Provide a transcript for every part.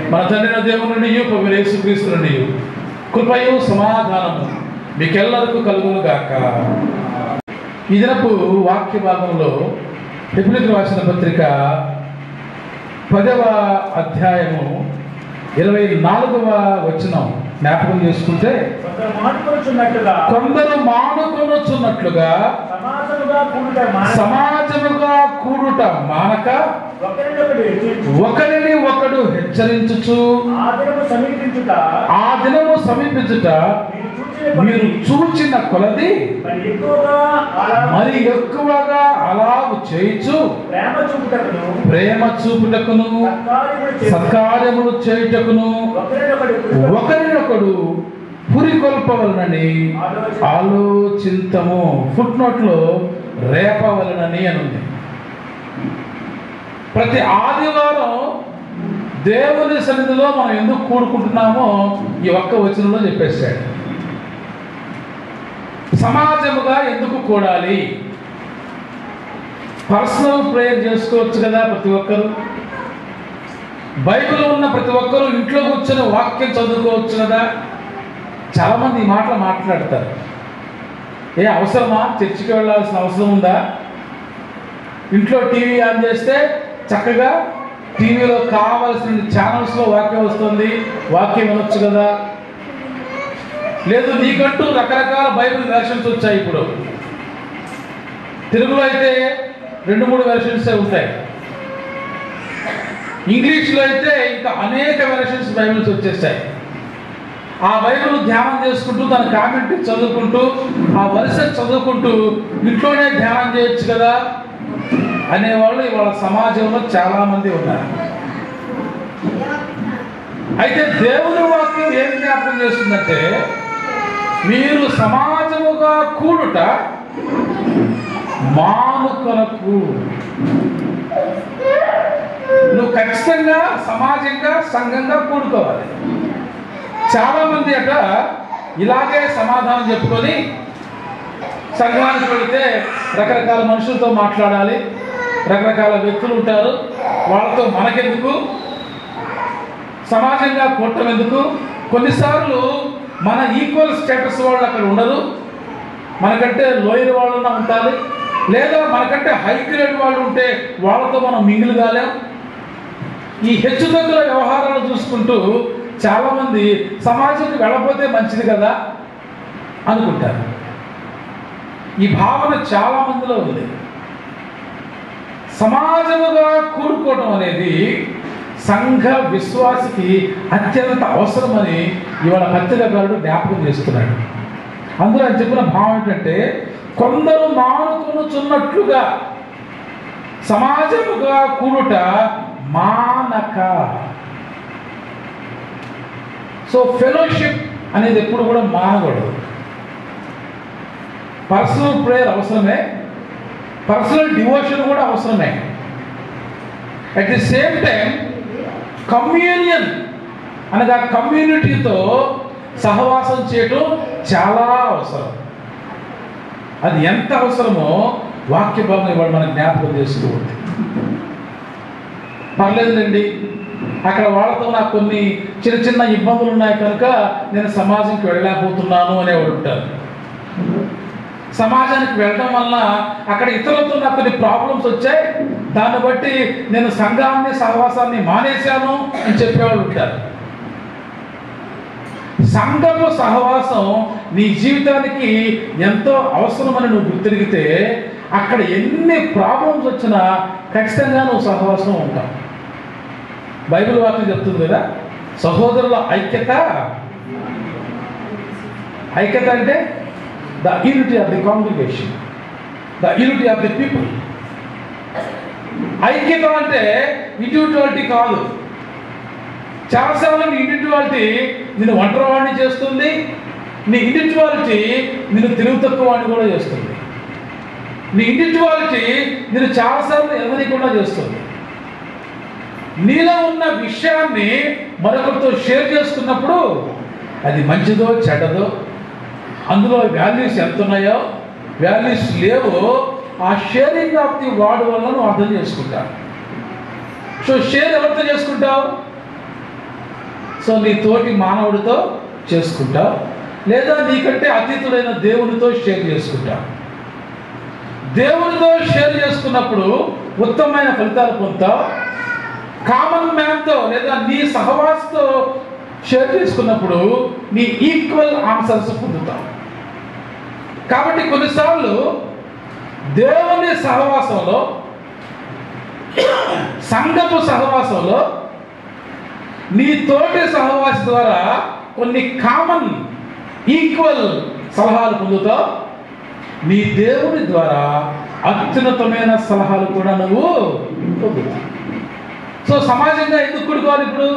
మన తండ్రిన దేవుని నుండి ప్రభు యేసుక్రీస్తు నుండి కృపయు సమాధానము మీకెల్లరికూ కలుగును గాక ఈ దినపు వాక్య భాగంలో ఎప్పుడు రాసిన పత్రిక పదవ అధ్యాయము ఇరవై నాలుగవ వచనం జ్ఞాపకం చేసుకుంటే కొందరు మానుకొనుచున్నట్టుగా కొందరు మానుకొనొచ్చున్నట్లుగా సమాజముగా కూడుట మానక సమాజముగా కూడుట మానక ఒకరినొకడు హెచ్చించు ఒకరిని ఒకడు హెచ్చరించుచు ఆ దినము సమీపించుట ఆ దినము సమీపించుట మీరు చూచిన మీరు చూచిన కొలది మరి ఎక్కువగా అలా మరి ఎక్కువగా అలాగు చేయుచు ప్రేమ చూపుటకును ప్రేమ చూపుటకును సత్కార్యములు చేయుటకును, సత్కార్యములు చేయుటకును ఒకరినొకడు ఒకరినొకడు పురికొల్పవలనని ఆలోచింతము ఫుట్ నోట్లో రేపవలనని అని ఉంది ప్రతి ఆదివారం దేవుని సన్నిధిలో మనం ఎందుకు కూడుకుంటున్నామో ఈ ఒక్క వచనంలో చెప్పేశాడు సమాజముగా ఎందుకు కూడాలి పర్సనల్ ప్రేయర్ చేసుకోవచ్చు కదా ప్రతి ఒక్కరు బైబిల్ ఉన్న ప్రతి ఒక్కరూ ఇంట్లో కూర్చొని వాక్యం చదువుకోవచ్చు కదా చాలామంది ఈ మాటలు మాట్లాడతారు ఏ అవసరమా చర్చికి వెళ్ళాల్సిన అవసరం ఉందా ఇంట్లో టీవీ ఆన్ చేస్తే చక్కగా టీవీలో కావాల్సిన ఛానల్స్లో వాక్యం వస్తుంది వాక్యం వినొచ్చు కదా లేదు నీకంటూ రకరకాల బైబిల్ వెర్షన్స్ వచ్చాయి ఇప్పుడు తెలుగులో అయితే రెండు మూడు వెర్షన్సే ఉంటాయి ఇంగ్లీష్లో అయితే ఇంకా అనేక వెర్షన్స్ బైబిల్స్ వచ్చేసాయి ఆ బైబిల్ ధ్యానం చేసుకుంటూ దాని కామెంట్ చదువుకుంటూ ఆ వరుస చదువుకుంటూ ఇంట్లోనే ధ్యానం చేయొచ్చు కదా అనేవాళ్ళు ఇవాళ సమాజంలో చాలా మంది ఉన్నారు అయితే దేవుని వాక్యం ఏం జ్ఞాపకం చేస్తుందంటే మీరు సమాజముగా కూడుట మానుకొనకు నువ్వు ఖచ్చితంగా సమాజంగా సంఘంగా కూడుకోవాలి చాలా మంది అట ఇలాగే సమాధానం చెప్పుకొని సంఘానికి వెళితే రకరకాల మనుషులతో మాట్లాడాలి రకరకాల వ్యక్తులు ఉంటారు వాళ్ళతో మనకెందుకు సమాజంగా కూడటం ఎందుకు కొన్నిసార్లు మన ఈక్వల్ స్టేటస్ వాళ్ళు అక్కడ ఉండరు మనకంటే లోయర్ వాళ్ళన్నా ఉండాలి లేదా మనకంటే హై గ్రేడ్ వాళ్ళు ఉంటే వాళ్ళతో మనం మింగిల్ కాలేం ఈ హెచ్చుతగ్గుల వ్యవహారాలు చూసుకుంటూ చాలామంది సమాజంకి వెళ్ళకపోతే మంచిది కదా అనుకుంటారు ఈ భావన చాలా మందిలో ఉంది సమాజముగా కూడుకోవటం అనేది సంఘ విశ్వాసికి అత్యంత అవసరమని ఇవాళ పత్రికారుడు జ్ఞాపకం చేస్తున్నాడు అందులో ఆయన చెప్పిన భావం ఏంటంటే కొందరు మానుకొనుచున్నట్లుగా సమాజముగా కూడుట మానక సో ఫెలోషిప్ అనేది ఎప్పుడు కూడా మానకూడదు పర్సనల్ ప్రేయర్ అవసరమే పర్సనల్ డివోషన్ కూడా అవసరమే at the same time communion అనగా కమ్యూనిటీతో సహవాసం చేయటం చాలా అవసరం అది ఎంత అవసరమో వాక్య భాగం ఇవాళ మనం జ్ఞాపకం చేస్తూ ఉంది పర్లేదులేండి అక్కడ వాళ్ళతో నాకు కొన్ని చిన్న చిన్న ఇబ్బందులు ఉన్నాయి కనుక నేను సమాజంకి వెళ్ళలేకపోతున్నాను అనేవాడు ఉంటారు సమాజానికి వెళ్ళడం వల్ల అక్కడ ఇతరులతో నాకు కొన్ని ప్రాబ్లమ్స్ వచ్చాయి దాన్ని బట్టి నేను సంఘాన్ని సహవాసాన్ని మానేశాను అని చెప్పేవాళ్ళు ఉంటారు సంఘపు సహవాసం నీ జీవితానికి ఎంతో అవసరమని నువ్వు గుర్తిరిగితే అక్కడ ఎన్ని ప్రాబ్లమ్స్ వచ్చినా ఖచ్చితంగా నువ్వు సహవాసం ఉంటావు బైబిల్ వాక్యం చెప్తుంది కదా సహోదరుల ఐక్యత ఐక్యత అంటే the unity of the congregation the unity of the people ఐక్యత అంటే ఇండివిజువాలిటీ కాదు చాలాసార్లు నీ ఇండివిజువాలిటీ నేను ఒంటరివాడిని చేస్తుంది నీ ఇండివిజువాలిటీ నేను తెలుగు తక్కువ వాడిని కూడా చేస్తుంది నీ ఇండివిజువాలిటీ నేను చాలాసార్లు ఎదనీయకుండా చేస్తుంది నీలో ఉన్న విషయాన్ని మరొకరితో షేర్ చేసుకున్నప్పుడు అది మంచిదో చెడ్డదో అందులో వాల్యూస్ ఎంత ఉన్నాయో వాల్యూస్ లేవో ఆ షేరింగ్ ఆఫ్ ది వార్డ్ వల్ల నువ్వు అర్థం చేసుకుంటావు సో షేర్ ఎవరితో చేసుకుంటావు సో నీ తోటి మానవుడితో చేసుకుంటావు లేదా నీకంటే అతీతుడైన దేవునితో షేర్ చేసుకుంటావు దేవునితో షేర్ చేసుకున్నప్పుడు ఉత్తమమైన ఫలితాలు పొందుతావు కామన్ మ్యాన్తో లేదా నీ సహవాసతో షేర్ చేసుకున్నప్పుడు నీ ఈక్వల్ ఆన్సర్స్ పొందుతావు కాబట్టి కొన్నిసార్లు దేవుని సహవాసంలో సంఘపు సహవాసంలో నీ తోటి సహవాసి ద్వారా కొన్ని కామన్ ఈక్వల్ సలహాలు పొందుతావు నీ దేవుని ద్వారా అత్యున్నతమైన సలహాలు కూడా నువ్వు పొందుతావు సో సమాజంగా ఎందుకు కూడుకోవాలి ఇప్పుడు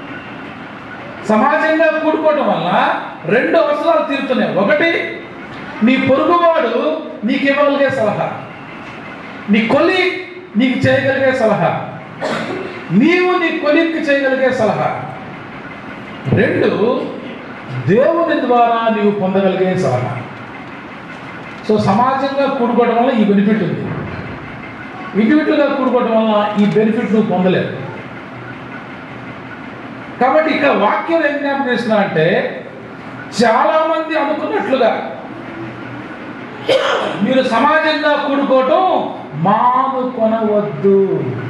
సమాజంగా కూడుకోవటం వల్ల రెండు అవసరాలు తీరుతున్నాయి ఒకటి నీ పొరుగువాడు నీకు ఇవ్వగలిగే సలహా నీ కొలి నీకు చేయగలిగే సలహా నీవు నీ కొలిక్కి చేయగలిగే సలహా రెండు దేవుని ద్వారా నీవు పొందగలిగే సలహా సో సమాజంగా కూడుకోవడం వల్ల ఈ బెనిఫిట్ ఉంది ఇండివిజువల్గా కూడుకోవడం వల్ల ఈ బెనిఫిట్ నువ్వు పొందలేవు కాబట్టి ఇక్కడ వాక్యం ఏం జ్ఞాపకం చేస్తున్నా అంటే చాలా మంది అనుకున్నట్లుగా మీరు సమాజంగా కూడుకోవటం మానుకొనవద్దు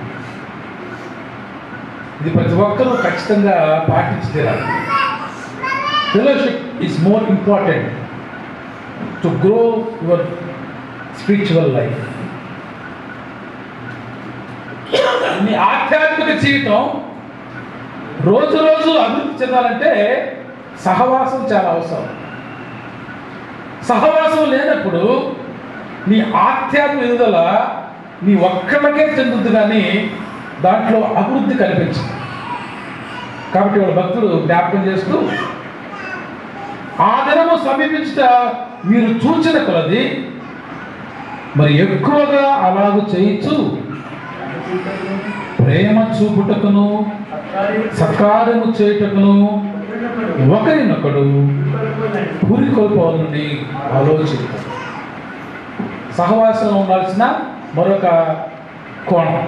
ఇది ప్రతి ఒక్కరూ ఖచ్చితంగా పాటించి తీరాలి fellowship is more important to grow your spiritual life నీ ఆధ్యాత్మిక జీవితం రోజు రోజు అభివృద్ధి చెందాలంటే సహవాసం చాలా అవసరం సహవాసం లేనప్పుడు నీ ఆధ్యాత్మిక ఎదుగుదల నీ ఒక్కళ్ళకే చెందుతుంది కానీ దాంట్లో అభివృద్ధి కనిపించదు కాబట్టి వాళ్ళ భక్తుడు జ్ఞాపకం చేస్తూ ఆ దినము సమీపించుట మీరు చూచిన కొలది మరి ఎక్కువగా అలాగు చేయించు ప్రేమ చూపుటకును సత్కార్యము చేయుటకును ఒకరినొకడు పురికొల్పోవాలని ఆలోచిస్తారు సహవాసంలో ఉండాల్సిన మరొక కోణం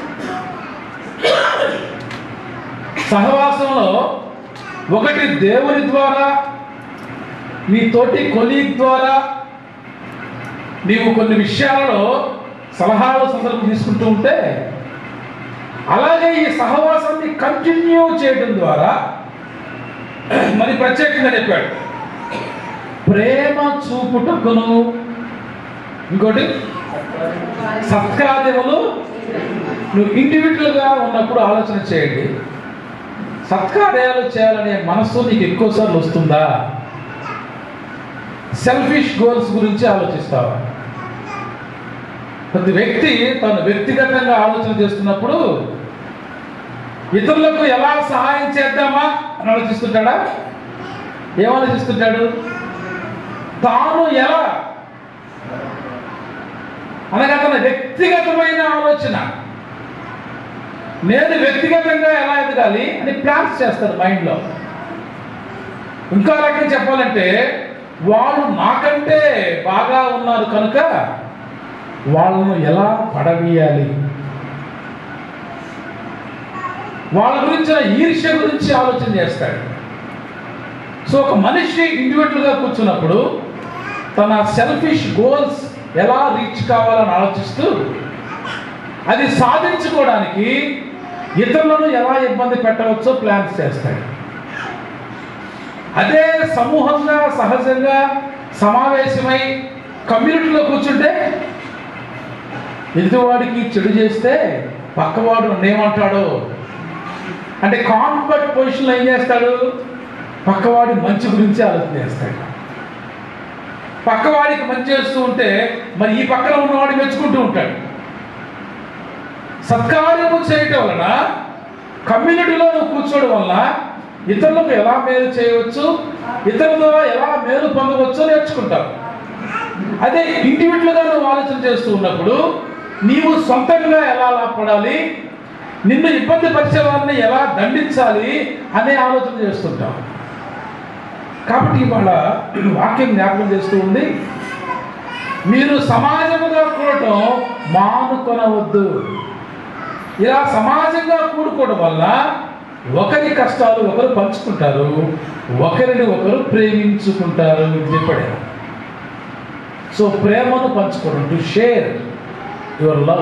సహవాసంలో ఒకటి దేవుని ద్వారా నీ తోటి కొలీగ్ ద్వారా నీవు కొన్ని విషయాలలో సలహాలు సందర్భం తీసుకుంటూ ఉంటే అలాగే ఈ సహవాసాన్ని కంటిన్యూ చేయడం ద్వారా మరి ప్రత్యేకంగా చెప్పాడు ప్రేమ చూపుటకును ఇంకోటి సత్కార్యములు నువ్వు ఇండివిజువల్గా ఉన్నప్పుడు ఆలోచన చేయండి సత్కార్యాలు చేయాలనే మనస్సు నీకు ఎక్కువసార్లు వస్తుందా సెల్ఫిష్ గోల్స్ గురించి ఆలోచిస్తావా ప్రతి వ్యక్తి తను వ్యక్తిగతంగా ఆలోచన చేస్తున్నప్పుడు ఇతరులకు ఎలా సహాయం చేద్దామా అని ఆలోచిస్తుంటాడా ఏం ఆలోచిస్తుంటాడు తాను ఎలా అనగా తన వ్యక్తిగతమైన ఆలోచన నేను వ్యక్తిగతంగా ఎలా ఎదగాలి అని ప్లాన్స్ చేస్తాడు మైండ్లో ఇంకా రకంగా చెప్పాలంటే వాళ్ళు నాకంటే బాగా ఉన్నారు కనుక వాళ్ళను ఎలా పడవీయాలి వాళ్ళ గురించిన ఈర్ష్య గురించి ఆలోచన చేస్తాడు సో ఒక మనిషి ఇండివిజువల్గా కూర్చున్నప్పుడు తన సెల్ఫిష్ గోల్స్ ఎలా రీచ్ కావాలని ఆలోచిస్తూ అది సాధించుకోవడానికి ఇతరులను ఎలా ఇబ్బంది పెట్టవచ్చో ప్లాన్స్ చేస్తాడు అదే సమూహంగా సహజంగా సమావేశమై కమ్యూనిటీలో కూర్చుంటే ఎదుటివాడికి చెడు చేస్తే పక్కవాడు ఏమంటాడో అంటే కాన్ఫర్ట్ పొజిషన్లో ఏం చేస్తాడు పక్కవాడి మంచి గురించి ఆలోచన చేస్తాడు పక్కవాడికి మంచి చేస్తూ ఉంటే మరి ఈ పక్కన ఉన్నవాడు మెచ్చుకుంటూ ఉంటాడు సత్కార్యము చేయటం వలన కమ్యూనిటీలో నువ్వు కూర్చోవడం వల్ల ఇతరులకు ఎలా మేలు చేయవచ్చు ఇతరుల ద్వారా ఎలా మేలు పొందవచ్చో నేర్చుకుంటావు అదే ఇండివిజువల్గా నువ్వు ఆలోచన చేస్తూ ఉన్నప్పుడు నీవు సొంతంగా ఎలా లాభపడాలి నిన్ను ఇబ్బంది పరిచే వారిని ఎలా దండించాలి అనే ఆలోచన చేస్తుంటావు కాబట్టి ఇవాళ వాక్యం జ్ఞాపకం చేస్తూ ఉంది మీరు సమాజముగా కూడటం మానుకొనవద్దు ఇలా సమాజంగా కూడుకోవడం వల్ల ఒకరి కష్టాలు ఒకరు పంచుకుంటారు ఒకరిని ఒకరు ప్రేమించుకుంటారు ఇది చెప్పాడు ఆయన. సో ప్రేమను పంచుకోవడం టు షేర్ యువర్ లవ్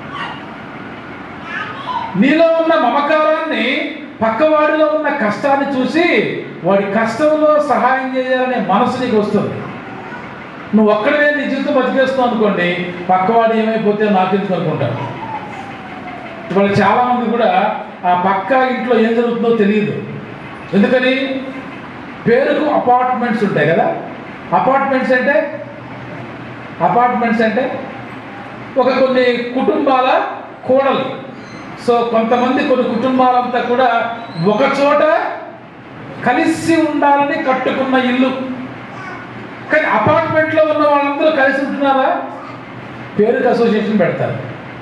నీలో ఉన్న మమకారాన్ని పక్కవాడిలో ఉన్న కష్టాన్ని చూసి వాడి కష్టంలో సహాయం చేయాలనే మనసు నీకు వస్తుంది నువ్వు ఒక్కడే నీ జీవితం బతికేస్తావు అనుకోండి పక్కవాడు ఏమైపోతే నాకెందుకు అనుకుంటాను ఇవాళ చాలామంది కూడా ఆ పక్క ఇంట్లో ఏం జరుగుతుందో తెలియదు ఎందుకని పేరుకు అపార్ట్మెంట్స్ ఉంటాయి కదా అపార్ట్మెంట్స్ అంటే అపార్ట్మెంట్స్ అంటే ఒక కొన్ని కుటుంబాల కూడలు సో కొంతమంది కొన్ని కుటుంబాలంతా కూడా ఒక చోట కలిసి ఉండాలని కట్టుకున్న ఇల్లు కానీ అపార్ట్మెంట్లో ఉన్న వాళ్ళందరూ కలిసి ఉంటున్నారా పేరుకి అసోసియేషన్ పెడతారు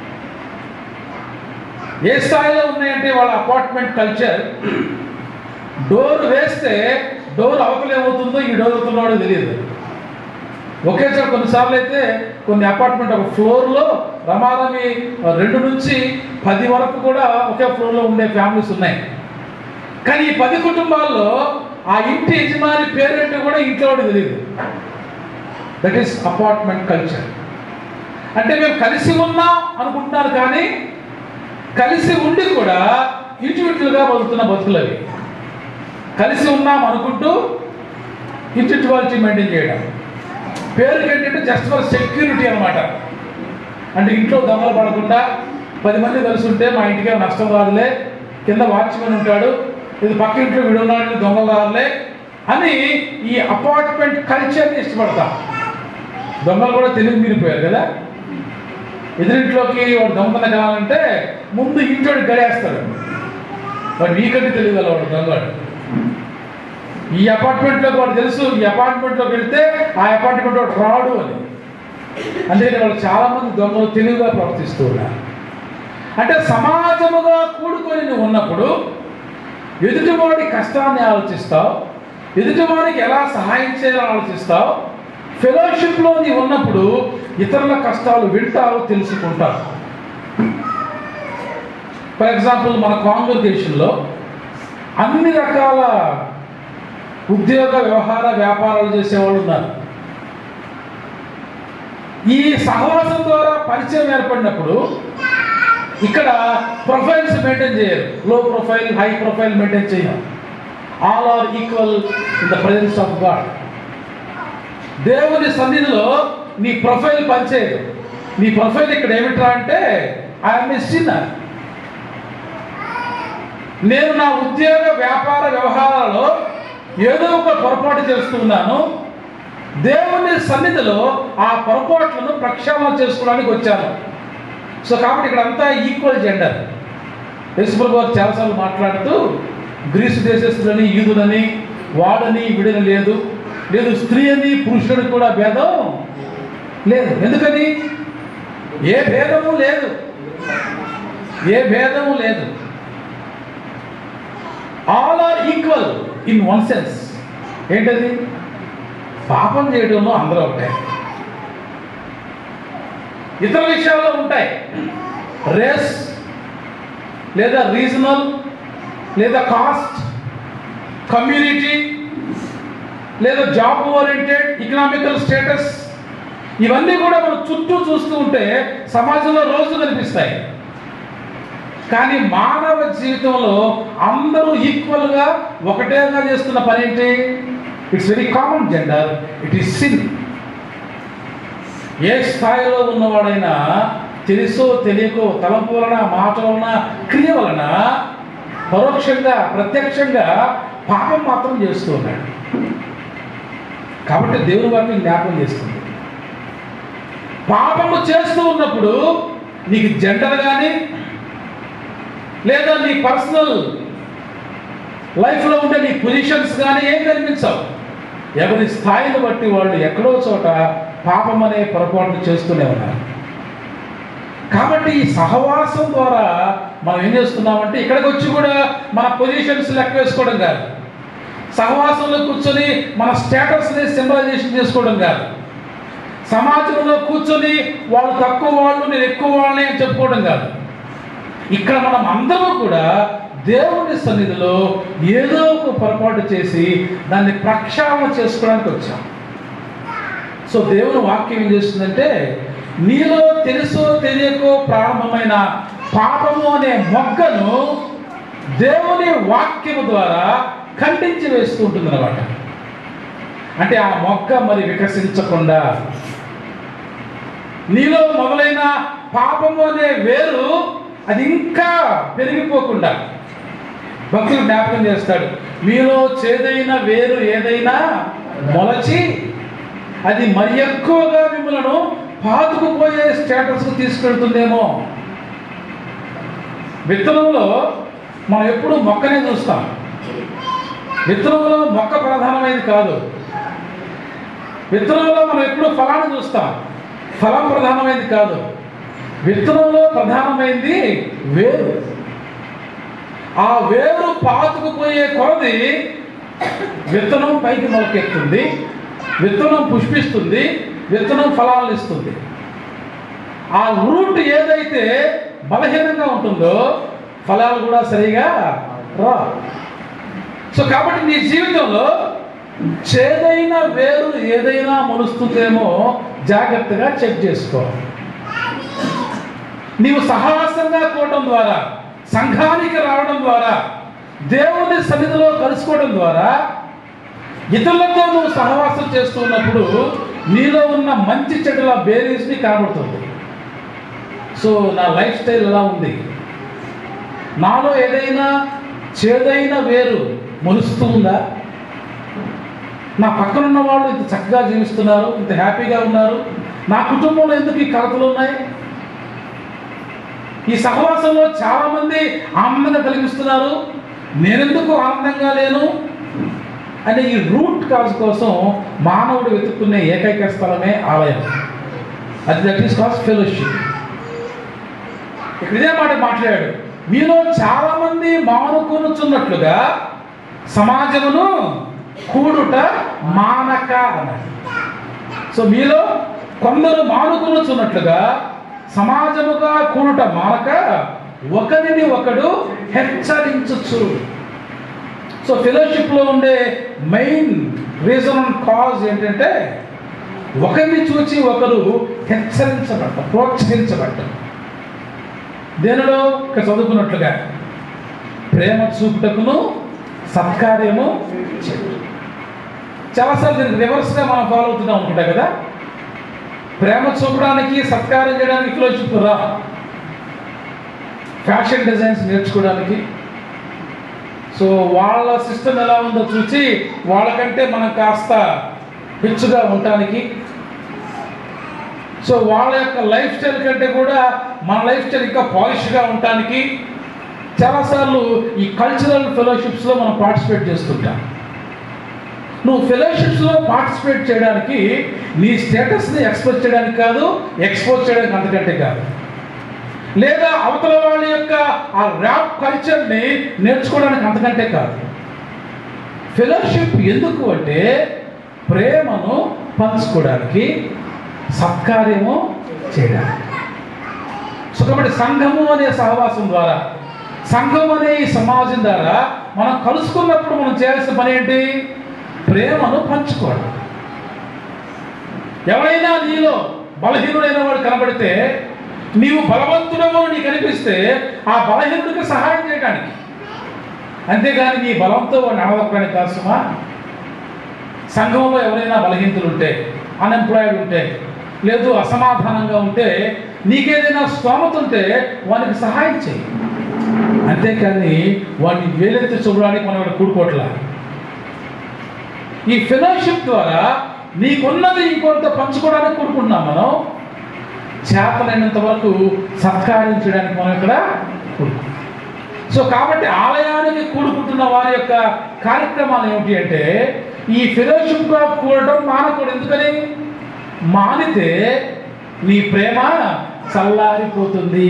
ఏ స్థాయిలో ఉన్నాయంటే వాళ్ళ అపార్ట్మెంట్ కల్చర్ డోర్ వేస్తే డోర్ అవతల ఏమవుతుందో ఈ డోర్ అవుతున్నాడో తెలియదు ఒకేసారి కొన్నిసార్లు అయితే కొన్ని అపార్ట్మెంట్ ఒక ఫ్లోర్లో రమారమి రెండు నుంచి పది వరకు కూడా ఒకే ఫ్లోర్లో ఉండే ఫ్యామిలీస్ ఉన్నాయి కానీ ఈ పది కుటుంబాల్లో ఆ ఇంటి యజమాని పేరేంటో కూడా ఇంట్లో వాడికి తెలియదు దట్ ఈస్ అపార్ట్మెంట్ కల్చర్ అంటే మేము కలిసి ఉన్నాం అనుకుంటున్నారు కానీ కలిసి ఉండి కూడా ఇండివిజువల్గా బతుకుతున్న బతుకులు అవి కలిసి ఉన్నాం అనుకుంటూ ఇండివిజువాలిటీ మెయింటైన్ చేయడం పేరుకి ఏంటంటే జస్ట్ ఫర్ సెక్యూరిటీ అనమాట అంటే ఇంట్లో దొంగలు పడకుండా పది మంది కలిసి ఉంటే మా ఇంటికి ఏం నష్టం రాదులే కింద వాచ్మెన్ ఉంటాడు ఇది పక్క ఇంట్లో వీడు ఉన్నాడు దొంగలు రాదులే అని ఈ అపార్ట్మెంట్ కల్చర్ని ఇష్టపడతాం దొంగలు కూడా తెలివి మీరిపోయారు కదా ఎదురింట్లోకి వాడు దొంగతనం కావాలంటే ముందు ఇంటోడి గడేస్తాడు వాడు వీకంటే తెలియదు వాడు దొంగవాడు ఈ అపార్ట్మెంట్లోకి వాడు తెలుసు ఈ అపార్ట్మెంట్లోకి వెళ్తే ఆ అపార్ట్మెంట్ వాడు రాడు అని అందుకని వాళ్ళు చాలా మంది దొంగలు తెలివిగా ప్రవర్తిస్తూ ఉన్నారు అంటే సమాజముగా కూడుకొని నువ్వు ఉన్నప్పుడు ఎదుటివాడి కష్టాన్ని ఆలోచిస్తావు ఎదుటివాడికి ఎలా సహాయం చేయాలని ఆలోచిస్తావు ఫెలోషిప్లో నీవు ఉన్నప్పుడు ఇతరుల కష్టాలు వింటావు తెలుసుకుంటావు ఫర్ ఎగ్జాంపుల్ మన కాంగ్రిగేషన్లో అన్ని రకాల ఉద్యోగ వ్యవహార వ్యాపారాలు చేసేవాళ్ళు ఉన్నారు ఈ సహవాసం ద్వారా పరిచయం ఏర్పడినప్పుడు ఇక్కడ ప్రొఫైల్స్ మెయింటైన్ చేయరు low profile high profile maintain చేయరు all are equal in the presence of God దేవుని సన్నిధిలో నీ ప్రొఫైల్ పనిచేయదు నీ ప్రొఫైల్ ఇక్కడ ఏమిట్రా అంటే ఐఎమ్ ఏ సిన్నర్ నేను నా ఉద్యోగ వ్యాపార వ్యవహారాలలో ఏదో ఒక పొరపాటు చేస్తున్నాను దేవుని సన్నిధిలో ఆ పొరపాట్లను ప్రక్షాళన చేసుకోవడానికి వచ్చాను సో కాబట్టి ఇక్కడ అంతా ఈక్వల్ జెండర్ యేసుప్రభు వారు చాలాసార్లు మాట్లాడుతూ గ్రీసు దేశస్తులని యూదులని వాడని విడని లేదు లేదు స్త్రీ అని పురుషుడికి కూడా భేదం లేదు ఎందుకని ఏ భేదము లేదు ఏ భేదము లేదు all are equal in one sense ఏంటది పాపం చేయడంలో అందరూ ఒకటే ఇతర విషయాల్లో ఉంటాయి రేస్ లేదా రీజనల్ లేదా కాస్ట్ కమ్యూనిటీ లేదా జాబ్ ఓరియంటెడ్ ఎకనామికల్ స్టేటస్ ఇవన్నీ కూడా మనం చుట్టూ చూస్తూ ఉంటే సమాజంలో రోజు కనిపిస్తాయి కానీ మానవ జీవితంలో అందరూ ఈక్వల్గా ఒకటేగా చేస్తున్న పని ఏంటి it's very common gender it is sin ఏ స్థాయిలో ఉన్నవాడైనా తెలుసో తెలియకో తలంపు వలన మాట వలన క్రియ వలన పరోక్షంగా ప్రత్యక్షంగా పాపం మాత్రం చేస్తూ ఉన్నాడు కాబట్టి దేవుని వాటిని జ్ఞాపకం చేస్తుంది పాపము చేస్తూ ఉన్నప్పుడు నీకు జెండర్ కానీ లేదా నీ పర్సనల్ లైఫ్లో ఉండే నీ పొజిషన్స్ కానీ ఏం కనిపించవు ఎవరి స్థాయిని బట్టి వాళ్ళు ఎక్కడో చోట పాపం అనే పొరపాట్లు చేస్తూనే ఉన్నారు కాబట్టి ఈ సహవాసం ద్వారా మనం ఏం చేస్తున్నామంటే ఇక్కడికి వచ్చి కూడా మన పొజిషన్స్ లెక్క వేసుకోవడం కాదు సహవాసంలో కూర్చొని మన స్టేటస్ని సింబలైజేషన్ చేసుకోవడం కాదు సమాజంలో కూర్చొని వాళ్ళు తక్కువ వాళ్ళు నేను ఎక్కువ వాళ్ళని అని చెప్పుకోవడం కాదు ఇక్కడ మనం అందరూ కూడా దేవుని సన్నిధిలో ఏదో ఒక పొరపాటు చేసి దాన్ని ప్రక్షాళన చేసుకోవడానికి వచ్చాం సో దేవుని వాక్యం ఏం చేస్తుందంటే నీలో తెలుసో తెలియకో ప్రారంభమైన పాపము అనే మొగ్గను దేవుని వాక్యము ద్వారా ఖండించి వేస్తూ ఉంటుంది అనమాట అంటే ఆ మొక్క మరి వికసించకుండా నీలో మొదలైన పాపము అనే వేరు అది ఇంకా పెరిగిపోకుండా భక్తులు జ్ఞాపకం చేస్తాడు మీలో చేదైన వేరు ఏదైనా మొలచి అది మరి ఎక్కువగా మిమ్మలను పాతుకుపోయే స్టేటస్కు తీసుకెళ్తుందేమో విత్తనంలో మనం ఎప్పుడు మొక్కనే చూస్తాం విత్తనంలో మొక్క ప్రధానమైనది కాదు విత్తనంలో మనం ఎప్పుడు ఫలాన్ని చూస్తాం ఫలం ప్రధానమైనది కాదు విత్తనంలో ప్రధానమైనది వేరు ఆ వేరు పాతుకుపోయే కొలది విత్తనం పైకి మొలకెత్తుంది విత్తనం పుష్పిస్తుంది విత్తనం ఫలాలను ఇస్తుంది ఆ రూట్ ఏదైతే బలహీనంగా ఉంటుందో ఫలాలు కూడా సరిగా రా సో కాబట్టి నీ జీవితంలో చేదైన వేరు ఏదైనా మొలుస్తుందేమో జాగ్రత్తగా చెక్ చేసుకో నీవు సహవాసంగా కూడటం ద్వారా సంఘానికి రావడం ద్వారా దేవుని సన్నిధిలో కలుసుకోవడం ద్వారా ఇతరులతో నువ్వు సహవాసం చేస్తున్నప్పుడు నీలో ఉన్న మంచి చెడుల బేరీస్ని కనబడుతుంది సో నా లైఫ్ స్టైల్ ఎలా ఉంది నాలో ఏదైనా చేదైన వేరు మొలుస్తూ ఉందా నా పక్కన ఉన్న వాళ్ళు ఇంత చక్కగా జీవిస్తున్నారు ఇంత హ్యాపీగా ఉన్నారు నా కుటుంబంలో ఎందుకు ఈ కలతలు ఉన్నాయి ఈ సహవాసంలో చాలా మంది ఆనందంగా కలిగిస్తున్నారు నేనెందుకు ఆనందంగా లేను అనే ఈ రూట్ కాజ్ కోసం మానవుడు వెతుక్కునే ఏకైక స్థలమే ఆలయం అది దట్ ఈస్ కాస్ ఫెలోషిప్ ఇక్కడ ఇదే మాట మాట్లాడాడు మీలో చాలా మంది మానుకొనుచున్నట్లుగా సమాజమును కూడుట మానక అన్నాడు సో మీలో కొందరు మానుకొనుచున్నట్లుగా సమాజముగా కూడుట మానక ఒకరిని ఒకడు హెచ్చరించచ్చు సో ఫెలోషిప్లో ఉండే మెయిన్ రీజన్ అండ్ కాజ్ ఏంటంటే ఒకరిని చూచి ఒకరు హెచ్చరించబడ్డ ప్రోత్సహించబడ్డ దేనిలో ఇక్కడ చదువుకున్నట్లుగా ప్రేమ చూపుటకును సత్కార్యము చేయుట. చాలాసార్లు దీనికి రివర్స్గా మనం ఫాలో అవుతున్నాం అనుకుంటా కదా ప్రేమ చూపడానికి సత్కారం చేయడానికి ఫెలోషిప్ రా ఫ్యాషన్ డిజైన్స్ నేర్చుకోవడానికి సో వాళ్ళ సిస్టమ్ ఎలా ఉందో చూసి వాళ్ళకంటే మనం కాస్త పిచ్చుగా ఉండటానికి సో వాళ్ళ యొక్క లైఫ్ స్టైల్ కంటే కూడా మన లైఫ్ స్టైల్ ఇంకా పాలిష్గా ఉండటానికి చాలాసార్లు ఈ కల్చరల్ ఫెలోషిప్స్లో మనం పార్టిసిపేట్ చేస్తుంటాం నువ్వు ఫెలోషిప్స్లో పార్టిసిపేట్ చేయడానికి నీ స్టేటస్ని ఎక్స్పోజ్ చేయడానికి కాదు ఎక్స్పోజ్ చేయడానికి అంతకంటే కాదు లేదా అవతల వాళ్ళ యొక్క ఆ ర్యాప్ కల్చర్ని నేర్చుకోవడానికి అంతకంటే కాదు ఫెలోషిప్ ఎందుకు అంటే ప్రేమను పంచుకోవడానికి సత్కార్యము చేయడానికి సో కాబట్టి సంఘము అనే సహవాసం ద్వారా సంఘం అనే ఈ సమాజం ద్వారా మనం కలుసుకున్నప్పుడు మనం చేయాల్సిన పని ఏంటి ప్రేమను పంచుకోవడం ఎవరైనా నీలో బలహీనుడైన వాడు కనబడితే నీవు బలవంతుడవు అని నీకు అనిపిస్తే ఆ బలహీనుడికి సహాయం చేయడానికి అంతేగాని నీ బలంతో వాడిని అడగడానికి కాసుమా సంఘంలో ఎవరైనా బలహీనతలు ఉంటే అన్ఎంప్లాయిడ్ ఉంటే లేదు అసమాధానంగా ఉంటే నీకేదైనా స్తోమత ఉంటే వానికి సహాయం చేయి అంతేకాని వాడిని వేలెత్తి చూడడానికి మనం ఇక్కడ కూడుకోవట్లా ఈ ఫెలోషిప్ ద్వారా నీకున్నది ఇంకొంత పంచుకోవడానికి కూడుకుంటున్నాం మనం చేతనైనంత వరకు సత్కారం చేయడానికి మనం ఇక్కడ కూడుకుంటున్నాం సో కాబట్టి ఆలయానికి కూడుకుంటున్న వారి యొక్క కార్యక్రమాలు ఏమిటి అంటే ఈ ఫెలోషిప్గా కూడటం మానకూడదు ఎందుకని మానితే నీ ప్రేమ చల్లారిపోతుంది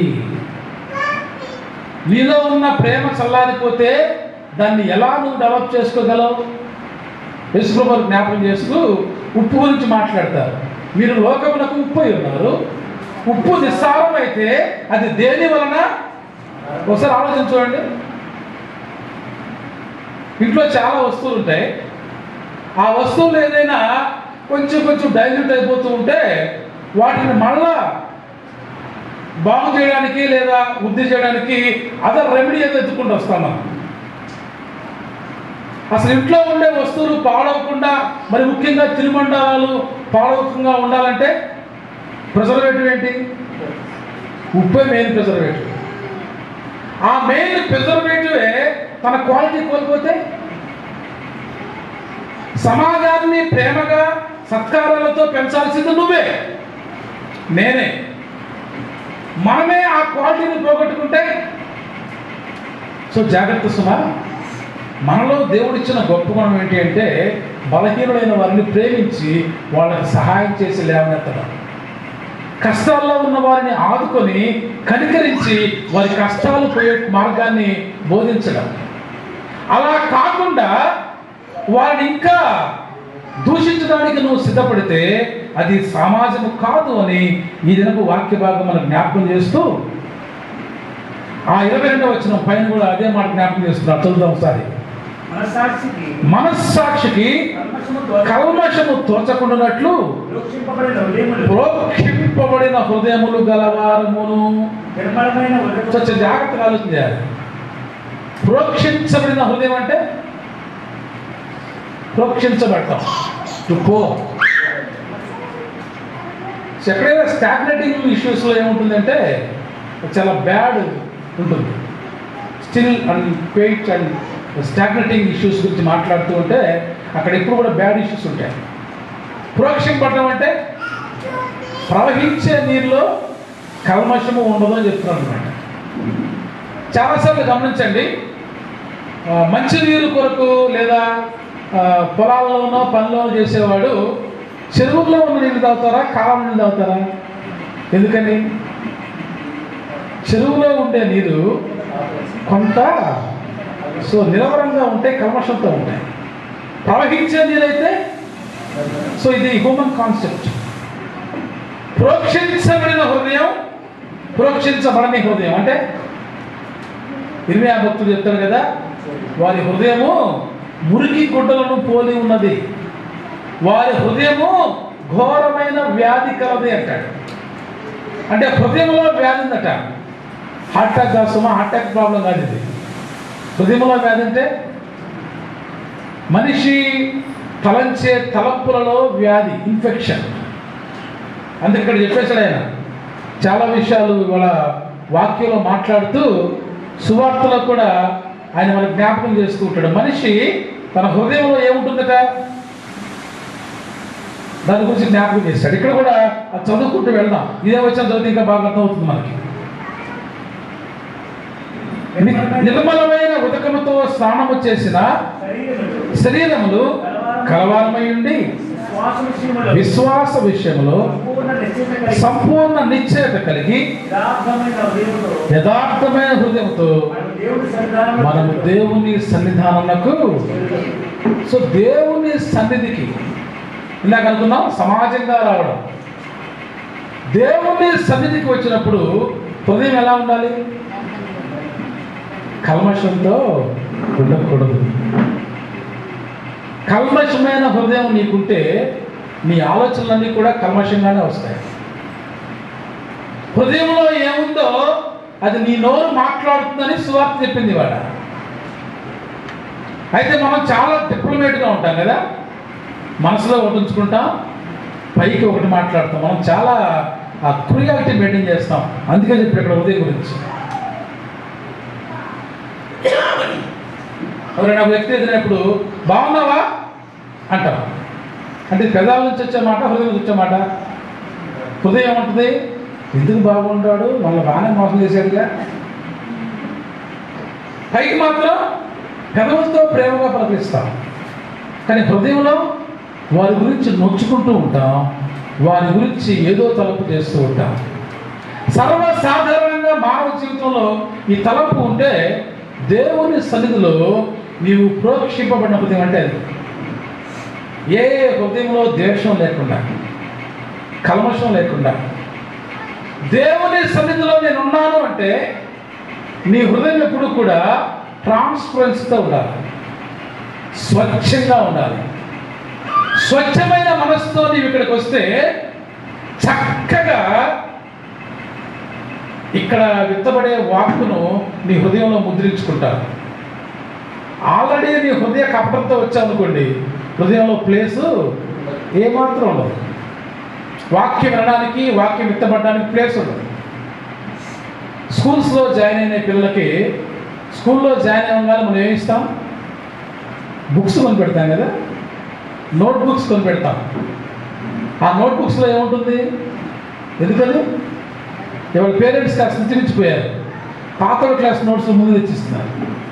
నీలో ఉన్న ప్రేమ చల్లారిపోతే దాన్ని ఎలా నువ్వు డెవలప్ చేసుకోగలవు యశ్వరు జ్ఞాపకం చేస్తూ ఉప్పు గురించి మాట్లాడతారు మీరు లోకమునకు ఉప్పు అయి ఉన్నారు ఉప్పు నిస్సారం అయితే అది దేని వలన ఒకసారి ఆలోచించండి ఇంట్లో చాలా వస్తువులు ఉంటాయి ఆ వస్తువులు ఏదైనా కొంచెం కొంచెం డైల్యూట్ అయిపోతూ ఉంటే వాటిని మళ్ళా బాగు చేయడానికి లేదా వృద్ధి చేయడానికి అదర్ రెమెడీ ఏదో ఎత్తుకుంటూ వస్తాం మనం అసలు ఇంట్లో ఉండే వస్తువులు పాడవకుండా మరి ముఖ్యంగా తినుబండారాలు పాడవకుండా ఉండాలంటే ప్రిజర్వేటివ్ ఏంటి ఉప్పే మెయిన్ ప్రిజర్వేటివ్ ఆ మెయిన్ ప్రిజర్వేటివే తన క్వాలిటీ కోల్పోతే సమాజాన్ని ప్రేమగా సత్కారాలతో పెంచాల్సింది నువ్వే నేనే మనమే ఆ క్వాలిటీని పోగొట్టుకుంటే సో జాగ్రత్త సుమా మనలో దేవుడిచ్చిన గొప్ప గుణం ఏంటి అంటే బలహీనులైన వారిని ప్రేమించి వాళ్ళకి సహాయం చేసి లేవనెత్తడం కష్టాల్లో ఉన్న వారిని ఆదుకొని కనికరించి వారి కష్టాలు పోయే మార్గాన్ని బోధించడం అలా కాకుండా వారిని ఇంకా దూషించడానికి నువ్వు సిద్ధపడితే అది సమాజము కాదు అని ఈ దినపు వాక్య భాగం మనకు జ్ఞాపకం చేస్తూ ఆ ఇరవై రెండవ వచ్చిన పైన కూడా అదే మాట జ్ఞాపకం చేస్తున్నారు చదువుదాం ఒకసారి మనస్సాక్షికి మనస్సాక్షికి కల్మషము తోచ- కల్మషము తోచకుండానట్లు ప్రోక్షింపబడిన హృదయములు ప్రోక్షింపబడిన హృదయములు గలవారమును నిర్మలమైన హృదయము- కొంచెం జాగ్రత్తగా ఆలోచన చేయాలి ప్రోక్షించబడిన హృదయం అంటే ప్రోక్షించబడతాం టు పో ఎక్కడైనా స్టాగ్నేటింగ్ ఇష్యూస్లో ఏముంటుందంటే చాలా బ్యాడ్ ఉంటుంది still and quiet and stagnating issues గురించి మాట్లాడుతూ ఉంటే అక్కడ ఎప్పుడు కూడా బ్యాడ్ ఇష్యూస్ ఉంటాయి ప్రోక్షింపడడం అంటే ప్రవహించే నీరులో కల్మషము ఉండదు అని చెప్తున్నాను అనమాట చాలాసార్లు గమనించండి ఆ, మంచి నీరు కొరకు లేదా ఆ, పొలాల్లోనో పనిలోనో చేసేవాడు చెరువుల్లో ఉన్న నీళ్ళు తాగుతారా కాలం నీళ్ళు తాగుతారా ఎందుకని చెరువులో ఉండే నీరు కొంత సో నిలవరంగా ఉంటాయి కల్మషంతో ఉంటాయి ప్రవహించే నీరైతే సో ఇది హ్యూమన్ కాన్సెప్ట్ ప్రోక్షించబడిన హృదయం ప్రోక్షించబడని హృదయం అంటే ఇరవై ఆ భక్తులు చెప్తారు కదా వారి హృదయము మురికి గుడ్డలను పోలి ఉన్నది వారి హృదయము ఘోరమైన వ్యాధి కలది అంటాడు అంటే హృదయంలో వ్యాధి ఉందట హార్ట్ అటాక్ కాదు సుమా హార్ట్ అటాక్ ప్రాబ్లం కాదు ఇది హృదయంలో వ్యాధి అంటే మనిషి తలంచే తలంపులలో వ్యాధి ఇన్ఫెక్షన్ అందుకే ఇక్కడ చెప్పేశాడు ఆయన చాలా విషయాలు ఇవాళ వాక్యంలో మాట్లాడుతూ సువార్తలో కూడా ఆయన మనకు జ్ఞాపకం చేస్తూ ఉంటాడు మనిషి తన హృదయంలో ఏముంటుందట దాని గురించి జ్ఞాపకం చేస్తాడు ఇక్కడ కూడా అది చదువుకుంటూ వెళ్దాం ఇదే వచ్చిన చదివితే ఇంకా బాగా అర్థమవుతుంది మనకి ని- నిర్మలమైన ఉదకముతో స్నానము చేసిన శరీరములు శరీరములు కలవారమై ఉండి శ్వాస విషయములో విశ్వాస విషయంలో సంపూర్ణ నిశ్చయిత కలిగి సంపూర్ణ నిశ్చయత కలిగి యథార్థమైన హృదయముతో యథార్థమైన హృదయంతో మనం దేవుడి సన్నిధానంలో మనము దేవుని సన్నిధానమునకు సో దేవుని సన్నిధికి ఇందాక అనుకున్నాం సమాజంగా రావడం దేవుని సన్నిధికి వచ్చినప్పుడు హృదయం ఎలా ఉండాలి కల్మషంతో ఉండకూడదు కల్మషమైన హృదయం నీకుంటే నీ ఆలోచనలన్నీ కూడా కల్మషంగానే వస్తాయి హృదయంలో ఏముందో అది నీ నోరు మాట్లాడుతుందని సువార్త చెప్పింది వాడ అయితే మనం చాలా డిప్లొమేట్గా ఉంటాం కదా మనసులో ఒకటి ఉంచుకుంటాం పైకి ఒకటి మాట్లాడతాం మనం చాలా ఆ క్రియాలిటీ మెయింటైన్ చేస్తాం అందుకే చెప్పి ఇక్కడ ఉదయం గురించి ఎవరైనా ఒక వ్యక్తి ఎదిరినప్పుడు బాగున్నావా అంటాం అంటే పెదాల నుంచి వచ్చే మాట హృదయం నుంచి వచ్చే మాట హృదయం ఏమంటుంది ఎందుకు బాగుంటాడు వాళ్ళ బాగానే మోసం చేశాడుగా పైకి మాత్రం పెదవులతో ప్రేమగా పలకరిస్తాం కానీ హృదయంలో వారి గురించి నొచ్చుకుంటూ ఉంటాం వారి గురించి ఏదో తలపు చేస్తూ ఉంటాం సర్వసాధారణంగా మానవ జీవితంలో ఈ తలపు ఉంటే దేవుని సన్నిధిలో నీవు ప్రోక్షింపబడిన హృదయం అంటే అది ఏ హృదయంలో ద్వేషం లేకుండా కల్మషం లేకుండా దేవుని సన్నిధిలో నేను ఉన్నాను అంటే నీ హృదయం ఎప్పుడు కూడా ట్రాన్స్పరెన్స్తో ఉండాలి స్వచ్ఛంగా ఉండాలి స్వచ్ఛమైన మనసుతో నీవు ఇక్కడికి వస్తే చక్కగా ఇక్కడ విత్తబడే వాక్కును నీ హృదయంలో ముద్రించుకుంటారు ఆల్రెడీ నీ హృదయ కపటంతో వచ్చావు అనుకోండి హృదయంలో ప్లేసు ఏమాత్రం ఉండదు వాక్యం వినడానికి వాక్యం విత్తబడడానికి ప్లేస్ ఉండదు స్కూల్స్లో జాయిన్ అయిన పిల్లలకి స్కూల్లో జాయిన్ అవ్వగానే మనం ఏమి ఇస్తాం బుక్స్ కొని పెడతాం కదా నోట్ బుక్స్ కొని పెడతాం ఆ నోట్ బుక్స్లో ఏముంటుంది ఎందుకని ఇవాళ పేరెంట్స్ కాస్త నిచ్చిపోయారు పాత క్లాస్ నోట్స్ ముందు తెచ్చిస్తున్నారు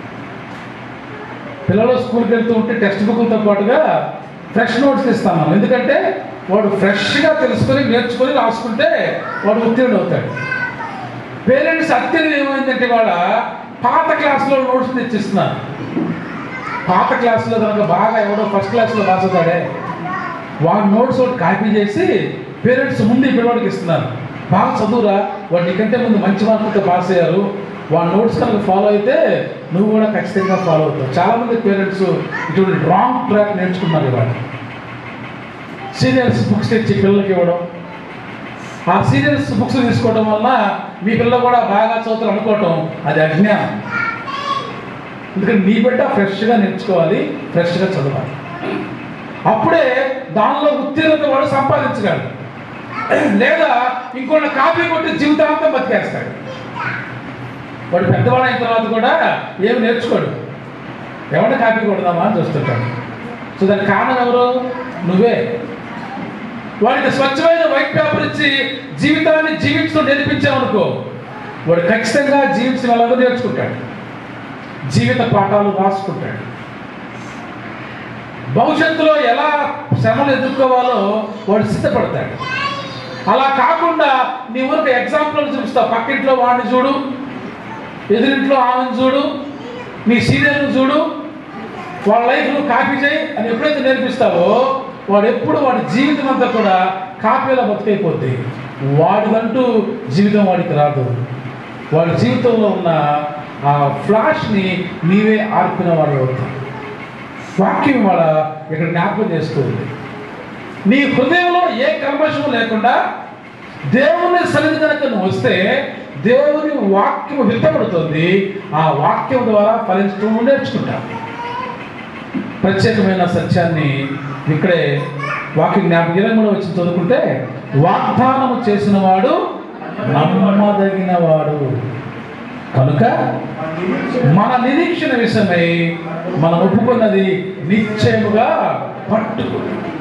పిల్లలు స్కూల్కి వెళ్తూ ఉంటే టెక్స్ట్ బుక్లతో పాటుగా ఫ్రెష్ నోట్స్ ఇస్తాం మనం ఎందుకంటే వాడు ఫ్రెష్గా తెలుసుకొని నేర్చుకొని రాసుకుంటే వాడు ఉత్తీర్ణుడు అవుతాడు పేరెంట్స్ అత్యధికం ఏమైందంటే వాళ్ళ పాత క్లాస్లో నోట్స్ తెచ్చిస్తున్నారు పాత క్లాస్లో కనుక బాగా ఎవడో ఫస్ట్ క్లాస్లో రాసుతాడే వాడి నోట్స్ ఒకటి కాపీ చేసి పేరెంట్స్ ముందు ఈ పిల్లవాడికి ఇస్తున్నారు బాగా చదువురా వాడు నీకంటే ముందు మంచి మార్కులతో పాస్ అయ్యారు వాడి నోట్స్ కనుక ఫాలో అయితే నువ్వు కూడా ఖచ్చితంగా ఫాలో అవుతావు చాలామంది పేరెంట్స్ ఇటువంటి రాంగ్ ట్రాక్ నేర్చుకున్నారు ఇవాళ సీనియర్స్ బుక్స్ తెచ్చి పిల్లలకి ఇవ్వడం ఆ సీరియల్స్ బుక్స్ తీసుకోవడం వల్ల మీ పిల్ల కూడా బాగా చదువుతారు అనుకోవటం అది అజ్ఞానం ఎందుకంటే నీ బిడ్డ ఫ్రెష్గా నేర్చుకోవాలి ఫ్రెష్గా చదవాలి అప్పుడే దానిలో ఉత్తీర్ణత వాడు సంపాదించగలడు లేదా ఇంకొన్ని కాపీ కొట్టి జీవితాంతం బతికేస్తాడు వాడు పెద్దవాడు అయిన తర్వాత కూడా ఏమి నేర్చుకోడు ఎవరిని కాపీ కొడదామా అని చూస్తుంటాడు సో దానికి కారణం ఎవరు నువ్వే వాడికి స్వచ్ఛమైన వైట్ పేపర్ ఇచ్చి జీవితాన్ని జీవించడం నేర్పించామనుకో వాడు ఖచ్చితంగా జీవించడం ఎలాగో నేర్చుకుంటాడు జీవిత పాఠాలు రాసుకుంటాడు భవిష్యత్తులో ఎలా శ్రమలు ఎదుర్కోవాలో వాడు సిద్ధపడతాడు అలా కాకుండా నీ ఊరికి ఎగ్జాంపుల్ చూపిస్తావు పక్కింట్లో వాడిని చూడు ఎదురింట్లో ఆమెను చూడు నీ సీనియర్ను చూడు వాళ్ళ లైఫ్ నువ్వు కాపీ చేయి అని ఎప్పుడైతే నేర్పిస్తావో వాడు ఎప్పుడు వాడి జీవితం అంతా కూడా కాపీలో బతుకైపోద్ది వాడిదంటూ జీవితం వాడికి రాదు వాడి జీవితంలో ఉన్న ఆ ఫ్లాష్ని నీవే ఆర్పిన వాడు అవుతావు వాక్యం వాళ్ళ ఇక్కడ జ్ఞాపకం చేస్తుంది నీ హృదయంలో ఏ కల్మషం లేకుండా దేవుని సన్నిధి కనుక నువ్వు వస్తే దేవుని వాక్యం విత్తబడుతుంది ఆ వాక్యం ద్వారా ఫలించడం నేర్చుకుంటాం ప్రత్యేకమైన సత్యాన్ని ఇక్కడే వాక్యం జ్ఞాపకం ఇరవై మూడు వచ్చి చదువుకుంటే వాగ్దానము చేసిన వాడు నమ్మదగిన వాడు కనుక మన నిరీక్షణ విషయమై మనం ఒప్పుకున్నది నిశ్చయముగా పట్టుకో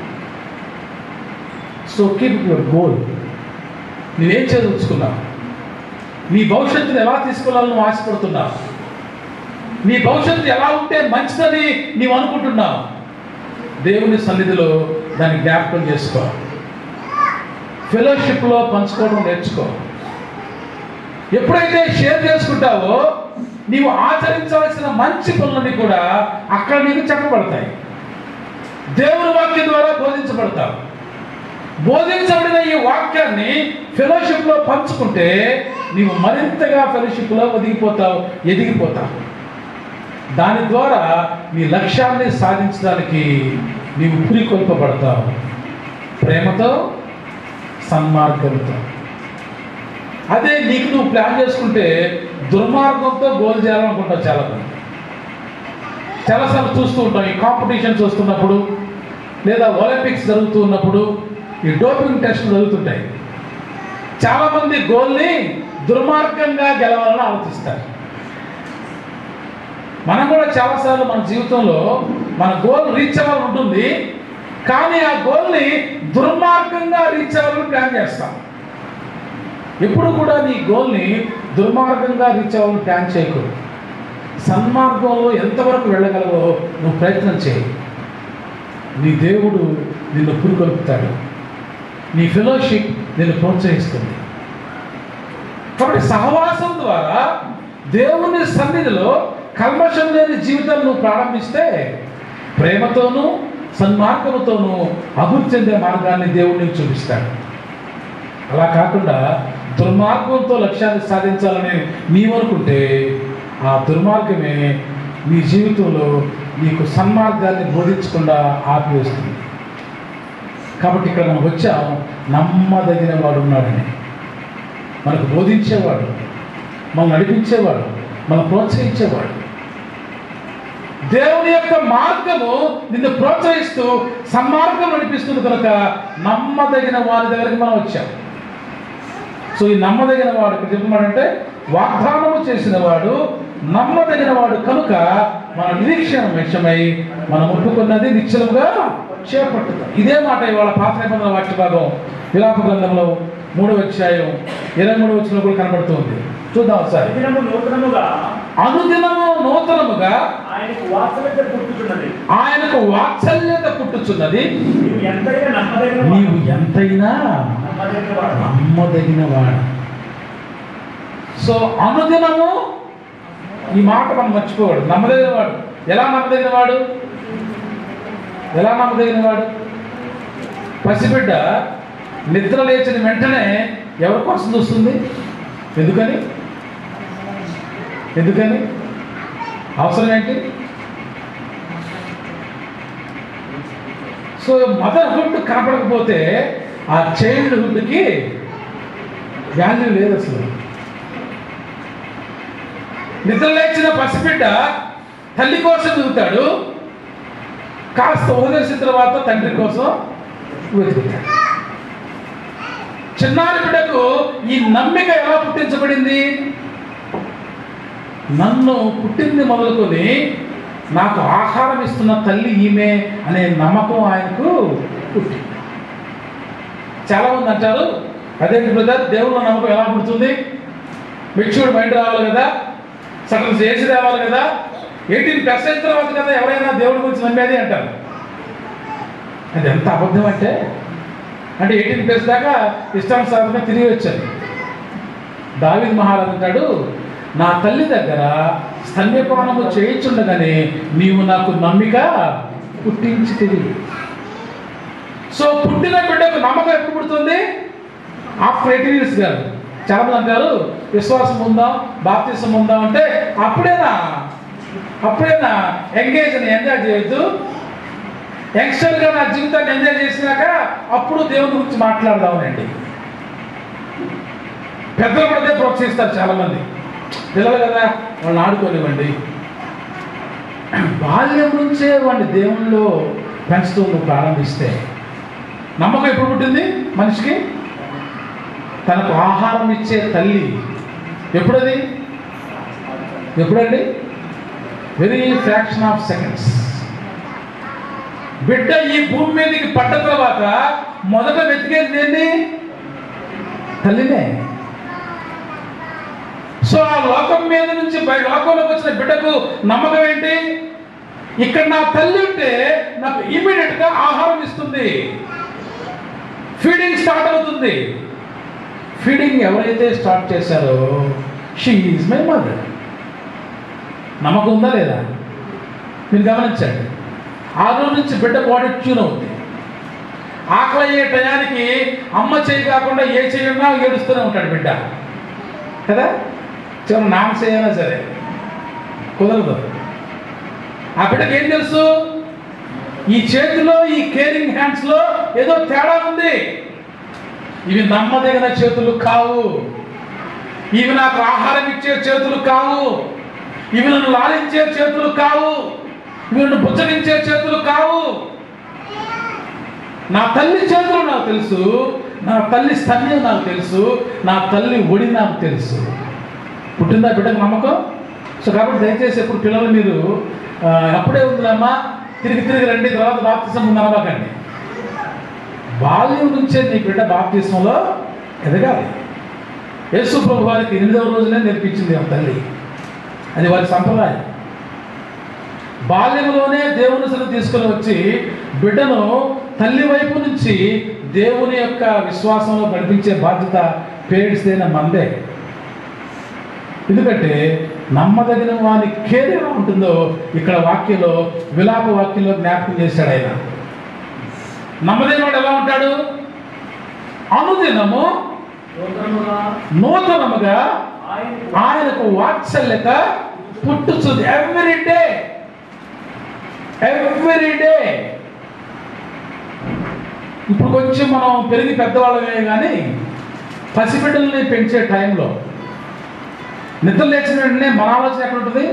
సో కీప్ యువర్ గోల్ నువ్వేం చదువుకున్నావు నీ భవిష్యత్తును ఎలా తీసుకెళ్ళాలని నువ్వు ఆశపడుతున్నావు నీ భవిష్యత్తు ఎలా ఉంటే మంచిదని నీవు అనుకుంటున్నావు దేవుని సన్నిధిలో దాన్ని జ్ఞాపకం చేసుకో ఫెలోషిప్లో పంచుకోవడం నేర్చుకో ఎప్పుడైతే షేర్ చేసుకుంటావో నీవు ఆచరించవలసిన మంచి పనులన్నీ కూడా అక్కడ నీకు చెప్పబడతాయి దేవుని వాక్యం ద్వారా బోధించబడతావు బోధించబడిన ఈ వాక్యాన్ని ఫెలోషిప్లో పంచుకుంటే నీవు మరింతగా ఫెలోషిప్లో ఒదిగిపోతావు ఎదిగిపోతావు దాని ద్వారా నీ లక్ష్యాన్ని సాధించడానికి నీవు పురికొల్పబడతావు ప్రేమతో సన్మార్గంతో అదే నీకు నువ్వు ప్లాన్ చేసుకుంటే దుర్మార్గంతో గోల్ చేయాలనుకుంటావు చాలా మంది చాలాసార్లు చూస్తూ ఉంటాం ఈ కాంపిటీషన్స్ వస్తున్నప్పుడు లేదా ఒలింపిక్స్ జరుగుతూ ఉన్నప్పుడు ఈ డోపింగ్ టెస్ట్ జరుగుతుంటాయి చాలామంది గోల్ని దుర్మార్గంగా గెలవాలని ఆలోచిస్తారు మనం కూడా చాలాసార్లు మన జీవితంలో మన గోల్ రీచ్ అవ్వాలని ఉంటుంది కానీ ఆ గోల్ని దుర్మార్గంగా రీచ్ అవ్వాలని ప్లాన్ చేస్తాం ఎప్పుడు కూడా నీ గోల్ని దుర్మార్గంగా రీచ్ అవ్వాలని ప్లాన్ చేయకూడదు సన్మార్గంలో ఎంతవరకు వెళ్ళగలవో నువ్వు ప్రయత్నం చేయి నీ దేవుడు నిన్ను పురికొల్పుతాడు నీ ఫెలోషిప్ నిన్ను ప్రోత్సహిస్తుంది కాబట్టి సహవాసం ద్వారా దేవుని సన్నిధిలో కల్మషం లేని జీవితం నువ్వు ప్రారంభిస్తే ప్రేమతోనూ సన్మార్గముతోనూ అభివృద్ధి చెందే మార్గాన్ని దేవుడు నీకు చూపిస్తాడు అలా కాకుండా దుర్మార్గంతో లక్ష్యాన్ని సాధించాలని నీవు అనుకుంటే ఆ దుర్మార్గమే నీ జీవితంలో నీకు సన్మార్గాన్ని బోధించకుండా ఆపివేస్తుంది కాబట్టి ఇక్కడ మనం వచ్చాం నమ్మదగిన వాడు ఉన్నాడని మనకు బోధించేవాడు మనం నడిపించేవాడు మనం ప్రోత్సహించేవాడు దేవుని యొక్క మార్గము నిన్ను ప్రోత్సహిస్తూ సన్మార్గం నడిపిస్తుంది కనుక నమ్మదగిన వారి దగ్గరికి మనం వచ్చాం సో ఈ నమ్మదగిన వాడు ఇక్కడ చెప్పమంటే వాగ్దానము చేసిన వాడు నమ్మదగిన వాడు కనుక మన నిరీక్షణ విషయమై మనం ఒప్పుకున్నది నిశ్చలముగా చేపట్టుతాం ఇదే మాట ఇవాళ పాత నిబంధన వాక్య భాగం విలాప గ్రంథంలో మూడవ అధ్యాయం ఇరవై మూడవ వచ్చిన కూడా కనబడుతుంది చూద్దాం ఒకసారి దినము నూతనముగా అనుదినము నూతనముగా ఆయనకు వాత్సల్యత పుట్టుతున్నది ఆయనకు వాత్సల్యత పుట్టుచున్నది నీవు ఎంతైనా నమ్మదగిన నీవు ఎంతైనా నమ్మదగిన వాడు నమ్మదగిన వాడు సో అనుదినము ఈ మాట మనం మర్చిపోవాడు నమ్మదగిన వాడు ఎలా నమ్మదగిన వాడు ఎలా నమ్మదగిన వాడు పసిబిడ్డ నిద్ర లేచిన వెంటనే ఎవరి కోసం చూస్తుంది ఎందుకని ఎందుకని అవసరం ఏంటి సో మదర్ హుడ్ కనపడకపోతే ఆ చైల్డ్ హుడ్కి వాల్యూ లేదు అసలు నిద్ర లేచిన పసిబిడ్డ తల్లి కోసం వెతుకుతాడు కాస్త ఉపదేశించిన తర్వాత తండ్రి కోసం వెతుకుతాడు చిన్నారి బిడ్డకు ఈ నమ్మిక ఎలా పుట్టించబడింది నన్ను పుట్టింది మొదలుకొని నాకు ఆహారం ఇస్తున్న తల్లి ఈమె అనే నమ్మకం ఆయనకు పుట్టింది చాలా మంది అంటారు అదేంటి బ్రదర్ దేవుళ్ళ నమ్మకం ఎలా పుడుతుంది మెచ్యూర్డ్ మైండ్ రావాలి కదా సగం చేసి రావాలి కదా ఎయిటీన్ పర్సెంట్ తర్వాత కదా ఎవరైనా దేవుడి గురించి నమ్మేది అంటారు అది ఎంత అబద్ధం అంటే అంటే ఎయిటీన్ ప్లస్ దాకా ఇష్టానుసారంగా తిరిగి వచ్చాను దావిద్ మహారాజ్ అంటాడు నా తల్లి దగ్గర స్తన్యపానము చేయించుండగానే నీవు నాకు నమ్మిక పుట్టించి తిరిగి సో పుట్టిన బిడ్డకు నమ్మకం ఎప్పుడు పుడుతుంది ఆఫ్టర్ ఎయిటీన్ ఇయర్స్ కాదు చాలా మంది అంటారు విశ్వాసం ఉందాం బాప్తిసం ఉందాం అంటే అప్పుడేనా అప్పుడేనా ఎంగేజ్ ఎంజాయ్ చేయొద్దు యంగ్స్టర్గా నా జీవితాన్ని ఎంజాయ్ చేసినాక అప్పుడు దేవుని గురించి మాట్లాడదామనండి పెద్దలు కూడా అదే ప్రోత్సహిస్తారు చాలామంది పిల్లలు కదా వాళ్ళని ఆడుకోనివ్వండి బాల్యం నుంచే వాడిని దేవునిలో పెంచుతూ నువ్వు ప్రారంభిస్తే నమ్మకం ఎప్పుడు పుట్టింది మనిషికి తనకు ఆహారం ఇచ్చే తల్లి ఎప్పుడది ఎప్పుడండి వెరీ ఫ్రాక్షన్ ఆఫ్ సెకండ్స్ బిడ్డ ఈ భూమి మీదకి పడ్డ తర్వాత మొదట వెతికేది ఏంటి తల్లినే సో ఆ లోకం మీద నుంచి బయట లోకంలోకి వచ్చిన బిడ్డకు నమ్మకం ఏంటి ఇక్కడ నా తల్లి ఉంటే నాకు ఇమీడియట్ గా ఆహారం ఇస్తుంది ఫీడింగ్ స్టార్ట్ అవుతుంది ఫీడింగ్ ఎవరైతే స్టార్ట్ చేశారో షీ ఈజ్ మై మదర్ నమ్మకం ఉందా లేదా మీరు గమనించండి ఆ రోజు నుంచి బిడ్డ బాడీ ట్యూన్ అవుతుంది ఆకలి అయ్యే టయానికి అమ్మ చేయి కాకుండా ఏ చేయన్నా ఏడుస్తూనే ఉంటాడు బిడ్డ కదా చివరి నామ చేయనా సరే కుదరదు ఆ బిడ్డకి ఏం తెలుసు ఈ చేతిలో ఈ కేరింగ్ హ్యాండ్స్లో ఏదో తేడా ఉంది ఇవి నమ్మదగిన చేతులు కావు ఇవి నాకు ఆహారం ఇచ్చే చేతులు కావు ఇవి నన్ను లాలించే చేతులు కావు ఇవి నన్ను బుచ్చగించే చేతులు కావు నా తల్లి చేతులు నాకు తెలుసు నా తల్లి స్తన్యం నాకు తెలుసు నా తల్లి ఒడి నాకు తెలుసు పుట్టిందా బిడ్డకు నమ్మకం సో కాబట్టి దయచేసి ఎప్పుడు పిల్లలు మీరు ఆ, అప్పుడే ఉందిలమ్మా తిరిగి తిరిగి రండి తర్వాత బాప్తిసం ఉంది అనమాకండి బాల్యం నుంచే నీ బిడ్డ బాప్తిసంలో ఎదగాలి యేసు ప్రభు వారికి ఎనిమిదవ రోజునే నేర్పించింది ఆ తల్లి అది వారి సంప్రదాయం బాల్యంలోనే దేవుని సరి తీసుకొని వచ్చి బిడ్డను తల్లి వైపు నుంచి దేవుని యొక్క విశ్వాసంలో నడిపించే బాధ్యత పేరెంట్స్ అయిన మందే ఎందుకంటే నమ్మదగిన వాని కేర్ ఎలా ఉంటుందో ఇక్కడ వాక్యంలో విలాప వాక్యంలో జ్ఞాపకం చేశాడు ఆయన నమ్మదగిన వాడు ఎలా ఉంటాడు అనుదినము నూతనముగా నూతనముగా ఆయనకు ఆయనకు వాత్సల్యత పుట్టుచుంది ఎవ్రీ డే ఎవ్రీ డే ఇప్పుడు కొంచెం మనం పెరిగి పెద్దవాళ్ళమే కానీ పసిబిడ్డల్ని పెంచే టైంలో నిద్ర లేచిన వెంటనే మన ఆలోచన ఎక్కడ ఉంటుంది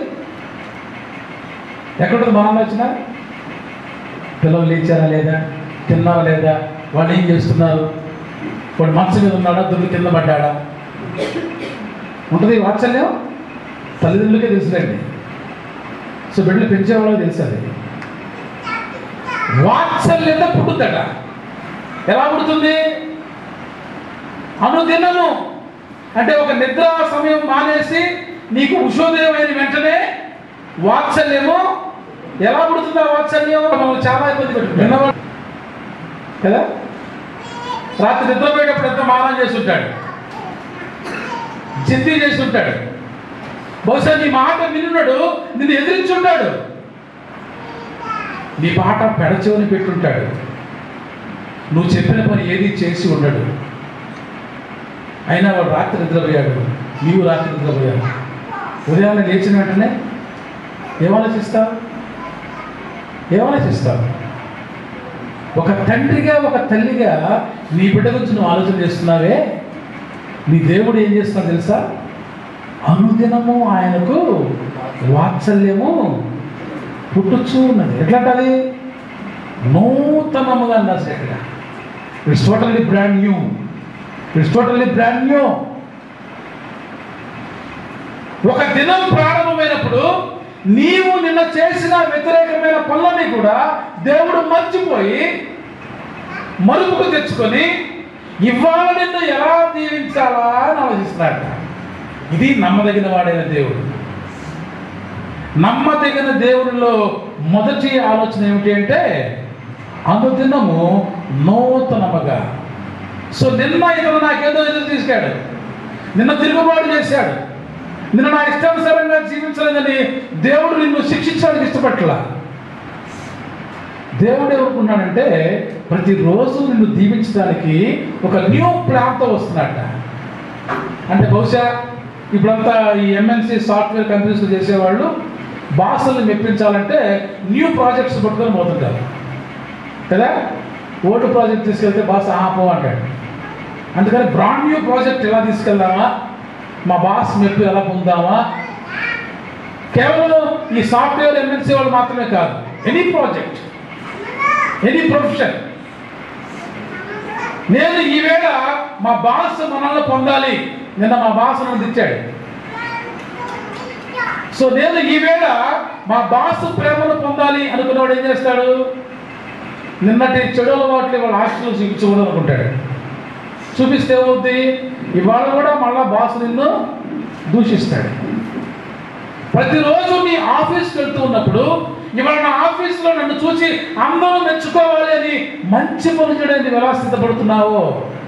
ఎక్కడ ఉంటుంది మన ఆలోచన పిల్లలు లేచారా లేదా తిన్నారా లేదా వాళ్ళు ఏం చేస్తున్నారు వాడు మంచం మీద ఉన్నాడా దుర్లు కింద పడ్డాడా ఉంటుంది ఈ వాత్సల్యం తల్లిదండ్రులకే తెలుసులేండి సో బిడ్డలు పెంచేవాళ్ళకి తెలుసు అది వాత్సల్యత పుట్టుదట ఎలా పుడుతుంది అనుదినము అంటే ఒక నిద్ర సమయం మానేసి నీకు ఉషోదయం అయిన వెంటనే వాత్సల్యము ఎలా పుడుతుంది ఆ వాత్సల్యం మమ్మల్ని చాలా ఇబ్బంది పెట్టుకుంటాడు విన్నవాడు కదా రాత్రి నిద్రపోయేటప్పుడు ఎంత మానం చేస్తుంటాడు జిద్ది చేస్తుంటాడు బహుశా నీ మాట వినున్నాడు నిన్ను ఎదిరించుంటాడు నీ పాట పెడచెవిని పెట్టుంటాడు నువ్వు చెప్పిన పని ఏది చేసి ఉండడు అయినా వాడు రాత్రి నిద్రపోయాడు నీవు రాత్రి నిద్రపోయావు ఉదయాన్నే లేచిన వెంటనే ఏమాలోచిస్తావు ఏమాలోచిస్తావు ఒక తండ్రిగా ఒక తల్లిగా నీ బిడ్డ గురించి నువ్వు ఆలోచన చేస్తున్నావే నీ దేవుడు ఏం చేస్తున్నావు తెలుసా అనుదినము ఆయనకు వాత్సల్యము పుట్టుచూ ఉన్నది ఎట్లాంటది నూతనముగా అన్నారు ఇక్కడ it's totally brand new it's totally brand new ఒక దినం ప్రారంభమైనప్పుడు నీవు నిన్న చేసిన వ్యతిరేకమైన పనులని కూడా దేవుడు మర్చిపోయి మరుపుకు తెచ్చుకొని ఇవాళ నిన్ను ఎలా దీవించాలా అని ఆలోచిస్తున్నాడు ఇది నమ్మదగిన వాడైన దేవుడు నమ్మదగిన దేవుడిలో మొదటి ఆలోచన ఏమిటి అంటే అనుదినము నూతనముగా సో నిన్న ఇతను నాకేదో ఎదురు తీసుకాడు నిన్న తిరుగుబాటు చేశాడు నిన్న నా ఇష్టానుసారంగా జీవించలేదని దేవుడు నిన్ను శిక్షించడానికి ఇష్టపట్ల దేవుడు ఏమనుకున్నాడంటే ప్రతిరోజు నిన్ను దీవించడానికి ఒక న్యూ ప్లాన్తో వస్తున్నట్ట అంటే బహుశా ఇప్పుడంతా ఈ ఎంఎన్సి సాఫ్ట్వేర్ కంపెనీస్ చేసేవాళ్ళు బాసుల్ని మెప్పించాలంటే న్యూ ప్రాజెక్ట్స్ పట్టుకొని పోతుంటారు కదా ఓటు ప్రాజెక్ట్ తీసుకెళ్తే బాస్ ఆపో అంటాడు అందుకని బ్రాండ్ న్యూ ప్రాజెక్ట్ ఎలా తీసుకెళ్దామా మా బాస్ మెప్పు ఎలా పొందామా కేవలం ఈ సాఫ్ట్వేర్ ఎంఎన్సీ వాళ్ళు మాత్రమే కాదు ఎనీ ప్రాజెక్ట్ ఎనీ ప్రొఫెషన్ నేను ఈవేళ మా బాస్ మనల్ని పొందాలి నిన్న మా బాస్ నన్ను తెచ్చాడు సో నేను ఈవేళ మా బాస్ ప్రేమను పొందాలి అనుకున్నవాడు ఏం చేస్తాడు నిన్నటి చెడు అలవాట్లు ఇవాళ హాస్టల్లో చూపించకూడదు అనుకుంటాడు చూపిస్తే ఏమవుద్ది ఇవాళ కూడా మళ్ళా బాస్ నిన్ను దూషిస్తాడు ప్రతిరోజు నీ ఆఫీస్కి వెళ్తూ ఉన్నప్పుడు ఇవాళ నా ఆఫీస్లో నన్ను చూసి అందరూ మెచ్చుకోవాలి అని మంచి పని చేయడానికి ఎలా సిద్ధపడుతున్నావో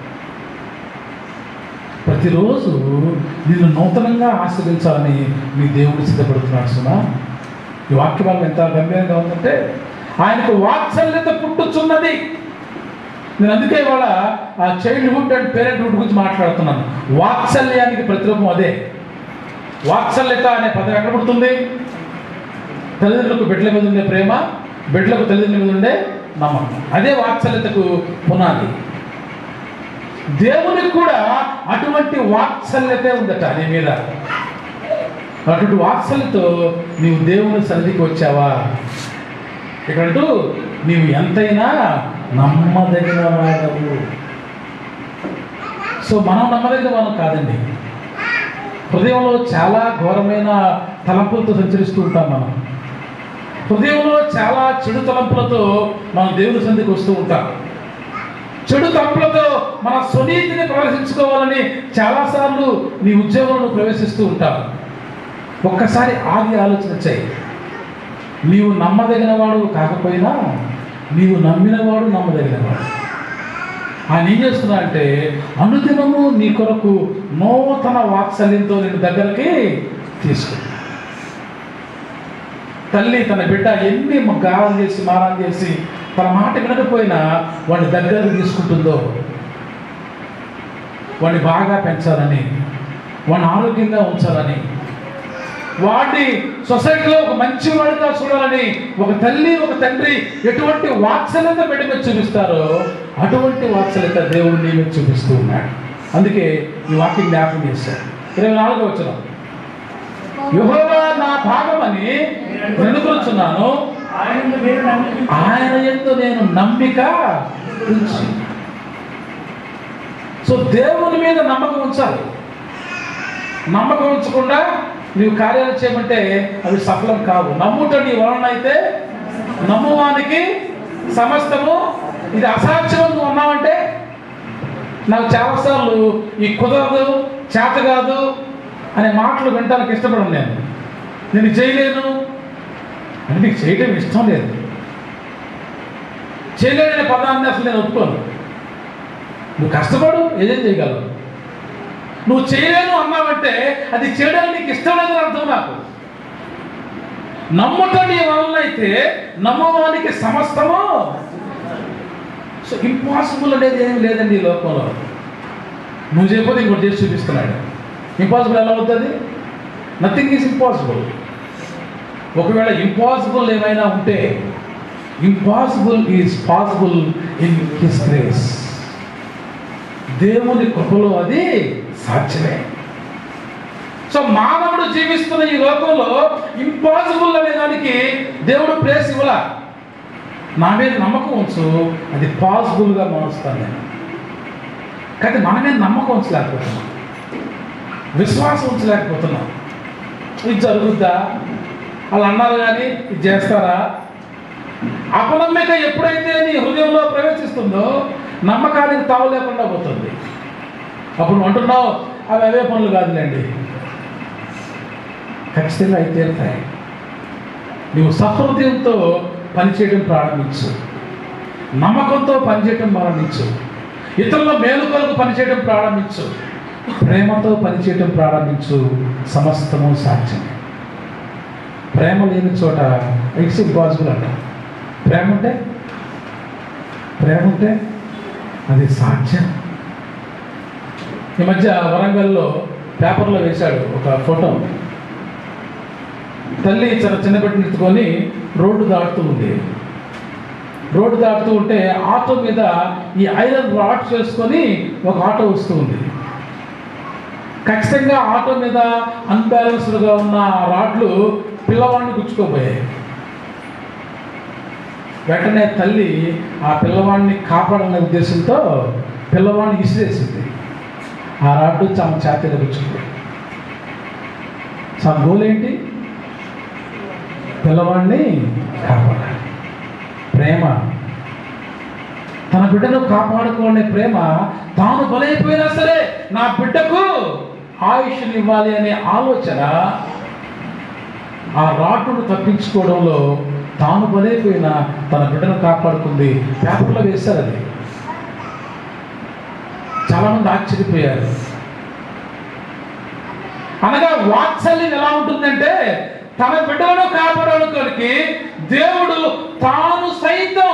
ప్రతిరోజు నిన్ను నూతనంగా ఆశ్రయించాలని మీ దేవుడు సిద్ధపడుతున్నాడు సుమా ఈ వాక్య భాగం ఎంత గంభీరంగా ఉందంటే ఆయనకు వాత్సల్యత పుట్టుచున్నది నేను అందుకే ఇవాళ ఆ చైల్డ్హుడ్ అండ్ పేరెంట్హుడ్ గురించి మాట్లాడుతున్నాను వాత్సల్యానికి ప్రతిరూపం అదే వాత్సల్యత అనే పదం ఎక్కడ పుడుతుంది తల్లిదండ్రులకు బిడ్డల మీద ఉండే ప్రేమ బిడ్డలకు తల్లిదండ్రుల మీద ఉండే నమ్మకం అదే వాత్సల్యతకు పునాది దేవునికి కూడా అటువంటి వాత్సల్యతే ఉందట నీ మీద అటువంటి వాత్సల్యతో నీవు దేవుని సన్నిధికి వచ్చావా ఇక్కడంటూ నీవు ఎంతైనా నమ్మదగిన వాడవు సో మనం నమ్మదగిన వాళ్ళం కాదండి హృదయంలో చాలా ఘోరమైన తలంపులతో సంచరిస్తూ ఉంటాం మనం హృదయంలో చాలా చెడు తలంపులతో మనం దేవుని సన్నిధికి వస్తూ ఉంటాం చెడు తప్పులతో మన స్వనీతిని ప్రదర్శించుకోవాలని చాలాసార్లు నీ ఉద్యోగంలో ప్రవేశిస్తూ ఉంటావు ఒక్కసారి ఆగి ఆలోచన చేయి నీవు నమ్మదగినవాడు కాకపోయినా నీవు నమ్మినవాడు నమ్మదగినవాడు ఆయన ఏం చేస్తున్నా అంటే అనుదినము నీ కొరకు నూతన వాత్సల్యంతో నేను దగ్గరికి తీసుకుంటా తల్లి తన బిడ్డ ఎన్ని గాలం చేసి మారం చేసి తన మాట వినకపోయినా వాడిని దగ్గరకు తీసుకుంటుందో వాడిని బాగా పెంచాలని వాడిని ఆరోగ్యంగా ఉంచాలని వాడిని సొసైటీలో ఒక మంచి వాడిగా చూడాలని ఒక తల్లి ఒక తండ్రి ఎటువంటి వాత్సల్యత బిడ్డ మీద చూపిస్తారో అటువంటి వాత్సల్యత దేవుడు నీ మీద చూపిస్తూ ఉన్నాడు అందుకే ఈ వాక్యం జ్ఞాపకం చేశారు ఇరవై నాలుగో వచ్చిన యెహోవా నా భాగమని వెనుకొచ్చున్నాను ఆయన మీరు నమ్మి ఆయన ఎందు నేను నమ్మిక ఉంచి సో దేవుని మీద నమ్మకం ఉంచాలి నమ్మకం ఉంచకుండా నీవు కార్యాలు చేయమంటే అవి సఫలం కావు నమ్ముట నీ వలన అయితే నమ్మువానికి సమస్తము ఇది అసాధ్యం నువ్వు అన్నావంటే నాకు చాలాసార్లు ఈ కుదరదు చేత కాదు అనే మాటలు వినడానికి ఇష్టపడను నేను నేను ఇది చేయలేను అని నీకు చేయడం ఇష్టం లేదు చేయలేదనే పదాన్ని అసలు నేను ఒప్పుకోను నువ్వు కష్టపడు ఏదేం చేయగలవు నువ్వు చేయలేను అన్నావంటే అది చేయడానికి నీకు ఇష్టం లేదని అర్థం నాకు నమ్ముట నీ వలన అయితే నమ్మవానికి సమస్తము సో ఇంపాసిబుల్ అనేది ఏం లేదండి ఈ లోకంలో నువ్వు చేయకపోతే ఇంకోటి చేసి చూపిస్తున్నాడు ఇంపాసిబుల్ ఎలా అవుతుంది నథింగ్ ఈజ్ ఇంపాసిబుల్ ఒకవేళ ఇంపాసిబుల్ ఏమైనా ఉంటే impossible is possible in his grace దేవుని కృపలో అది సాధ్యమే సో మానవుడు జీవిస్తున్న ఈ లోకంలో ఇంపాసిబుల్ అనే దానికి దేవుడు ప్లేస్ ఇవ్వలా నా మీద నమ్మకం ఉంచు అది పాసిబుల్గా మారుస్తాను నేను కానీ మన మీద నమ్మకం ఉంచలేకపోతున్నాం విశ్వాసం ఉంచలేకపోతున్నాం ఇది జరుగుద్దా వాళ్ళు అన్నారు కానీ ఇది చేస్తారా అపనమ్మిక ఎప్పుడైతే నీ హృదయంలో ప్రవేశిస్తుందో నమ్మకానికి తావు లేకుండా పోతుంది అప్పుడు నువ్వు అంటున్నావు అవి అవే పనులు కాదులేండి ఖచ్చితంగా అయితే తీరుతాయి నువ్వు సహృదయంతో పనిచేయడం ప్రారంభించు నమ్మకంతో పనిచేయడం ప్రారంభించు ఇతరుల మేలు కొరకు పనిచేయడం ప్రారంభించు ప్రేమతో పనిచేయడం ప్రారంభించు సమస్తము సాధ్యమే ప్రేమ లేని చోట ఇట్స్ ఇంపాసిబుల్ అంట ప్రేమ ఉంటే ప్రేమ ఉంటే అది సాధ్యం ఈ మధ్య వరంగల్లో పేపర్లో వేశాడు ఒక ఫోటో తల్లి చిన్న చిన్న బిడ్డని ఎత్తుకొని రోడ్డు దాటుతూ ఉంది రోడ్డు దాటుతూ ఉంటే ఆటో మీద ఈ ఐరన్ రాడ్ చేసుకొని ఒక ఆటో వస్తూ ఉంది ఖచ్చితంగా ఆటో మీద అన్బ్యాలెన్స్డ్గా ఉన్న ఆ రాడ్లు పిల్లవాడిని గుచ్చుకోబోయాయి వెంటనే తల్లి ఆ పిల్లవాడిని కాపాడనే ఉద్దేశంతో పిల్లవాడిని ఇసిరేసింది ఆ రాడ్డు తమ ఛాతీలో గుచ్చుకుంది తన గోల్ ఏంటి పిల్లవాడిని కాపాడాలి ప్రేమ తన బిడ్డను కాపాడుకోవాలనే ప్రేమ తాను బలైపోయినా సరే నా బిడ్డకు ఆయుష్ని ఇవ్వాలి అనే ఆలోచన ఆ రాటును తప్పించుకోవడంలో తాను బలైపోయిన తన బిడ్డను కాపాడుకుంది పేపర్లో వేశారు అది చాలామంది ఆశ్చర్యపోయారు అనగా వాత్సల్యం ఎలా ఉంటుందంటే తన బిడ్డలను కాపాడడానికి దేవుడు తాను సైతం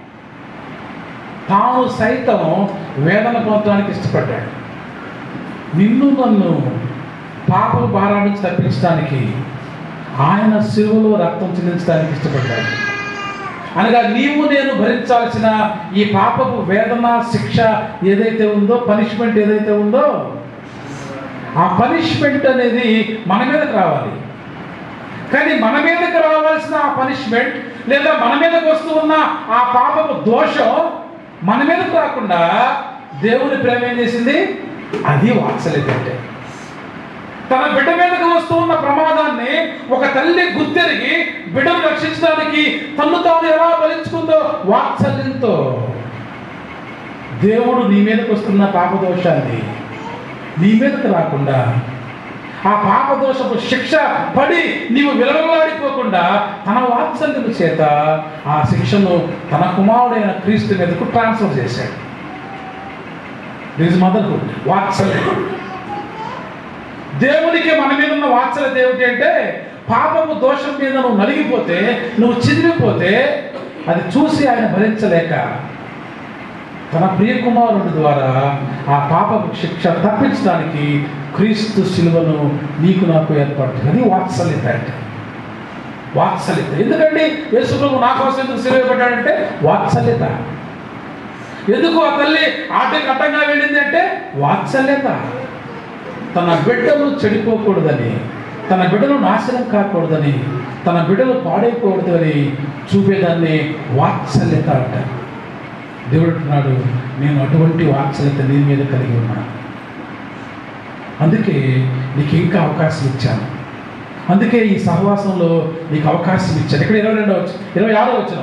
తాను సైతం వేదన పొందడానికి ఇష్టపడ్డాడు నిన్ను నన్ను పాప భారాల నుంచి తప్పించడానికి ఆయన శిలువలో రక్తం చెల్లించడానికి ఇష్టపడ్డాడు అనగా నీవు నేను భరించాల్సిన ఈ పాపపు వేదన శిక్ష ఏదైతే ఉందో పనిష్మెంట్ ఏదైతే ఉందో ఆ పనిష్మెంట్ అనేది మన మీదకి రావాలి కానీ మన మీదకి రావాల్సిన ఆ పనిష్మెంట్ లేదా మన మీదకి వస్తూ ఉన్న ఆ పాపపు దోషం మన మీదకి రాకుండా దేవుని ప్రేమ ఏం చేసింది అది వాత్సల్యత అంటే తన బిడ్డ మీదకి వస్తూ ఉన్న ప్రమాదాన్ని ఒక తల్లి గుర్తెరిగి బిడ్డను రక్షించడానికి తన్ను తాను ఎలా బలించుకుందో వాత్సల్యంతో దేవుడు నీ మీదకి వస్తున్న పాపదోషాన్ని నీ మీదకి రాకుండా ఆ పాపదోషపు శిక్ష పడి నీవు విలవలాడిపోకుండా తన వాత్సల్యము చేత ఆ శిక్షను తన కుమారుడైన క్రీస్తు మీదకు ట్రాన్స్ఫర్ చేశాడు దిస్ మదర్హుడ్ వాత్సల్యం దేవునికి మన మీద ఉన్న వాత్సల్యత ఏమిటి అంటే పాపము దోషం మీద నువ్వు నలిగిపోతే నువ్వు చిదిరిపోతే అది చూసి ఆయన భరించలేక తన ప్రియ కుమారుడి ద్వారా ఆ పాపపు శిక్ష తప్పించడానికి క్రీస్తు శిలువను నీకు నాకు ఏర్పాటు అది వాత్సల్యత అంటే వాత్సల్యత ఎందుకండి యేసు ప్రభు నా కోసం ఎందుకు సిలువ పెట్టాడంటే వాత్సల్యత ఎందుకు ఆ తల్లి ఆటకి అడ్డంగా వెళ్ళింది అంటే వాత్సల్యత తన బిడ్డలు చెడిపోకూడదని తన బిడ్డలు నాశనం కాకూడదని తన బిడ్డలు పాడైపోకూడదని చూపేదాన్ని వాత్సల్యత అంటారు దేవుడు అంటున్నాడు నేను అటువంటి వాత్సల్యత నీ మీద కలిగి ఉన్నాను అందుకే నీకు ఇంకా అవకాశం ఇచ్చాను అందుకే ఈ సహవాసంలో నీకు అవకాశం ఇచ్చాను ఇక్కడ ఇరవై రెండో వచ్చి ఇరవై ఆరో వచ్చిన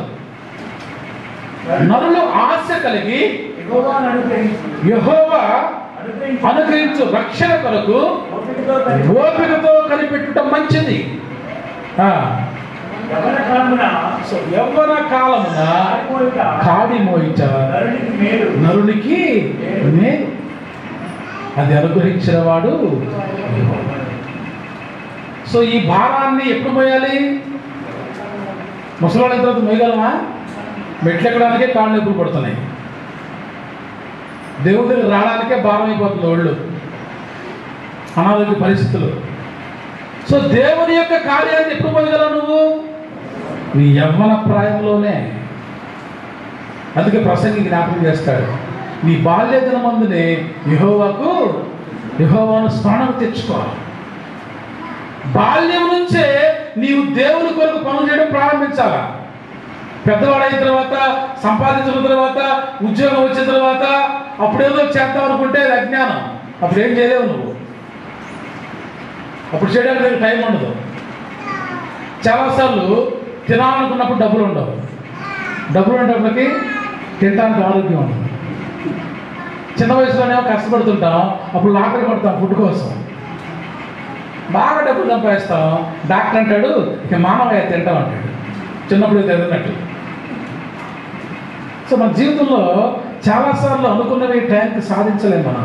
నరులు ఆశ కలిగి యెహోవాను అనుగ్రహించు. యహోవా అనుగ్రహించు. అనుగ్రహించు రక్షణ కొరకు ఓపికతో కలిగి ఓపికతో కనిపెట్టడం మంచిది ఆ, యవన కాలమున సో యవ్వన కాలమున ఆరిపోయిట కాడి మోయిట నరునికి మేలు. నరునికి మేలు అది అనుగ్రహించిన వాడు యెహోవా. సో ఈ భారాన్ని ఎప్పుడు మోయాలి ముసలాళ్ళ తర్వాత మోయగలమా మెట్లు ఎక్కడానికే కాళ్ళు నొప్పులు పడుతున్నాయి దేవుడి దగ్గర రావడానికే భారం అయిపోతుంది ఒళ్ళు అనారోగ్య పరిస్థితులు సో దేవుని యొక్క కార్యాన్ని ఎప్పుడు మోయగలవు నువ్వు నీ యవ్వన ప్రాయంలోనే అందుకే ప్రసంగి జ్ఞాపకం చేస్తాడు నీ బాల్య దినమందునే యహోవాకు యహోవాను స్మరణ తెచ్చుకో బాల్యం నుంచే నీవు దేవుని కొరకు పనులు చేయడం ప్రారంభించాలా పెద్దవాడైన తర్వాత సంపాదించిన తర్వాత ఉద్యోగం వచ్చిన తర్వాత అప్పుడేదో చేద్దాం అనుకుంటే అది అజ్ఞానం అప్పుడు ఏం చేయలేవు నువ్వు అప్పుడు చేయడానికి నీకు టైం ఉండదు చాలాసార్లు తినాలనుకున్నప్పుడు డబ్బులు ఉండవు డబ్బులు ఉండేటప్పటికి తినడానికి ఆరోగ్యం ఉండదు చిన్న వయసులోనేమో కష్టపడుతుంటాం అప్పుడు లాటరీ పడతాం ఫుడ్ కోసం బాగా డబ్బులు సంపాదిస్తాం డాక్టర్ అంటాడు ఇక మానవయ్య తింటాం అంటాడు చిన్నప్పుడు తిన్నట్టు సో మన జీవితంలో చాలాసార్లు అనుకున్నవి టైంకి సాధించలేము మనం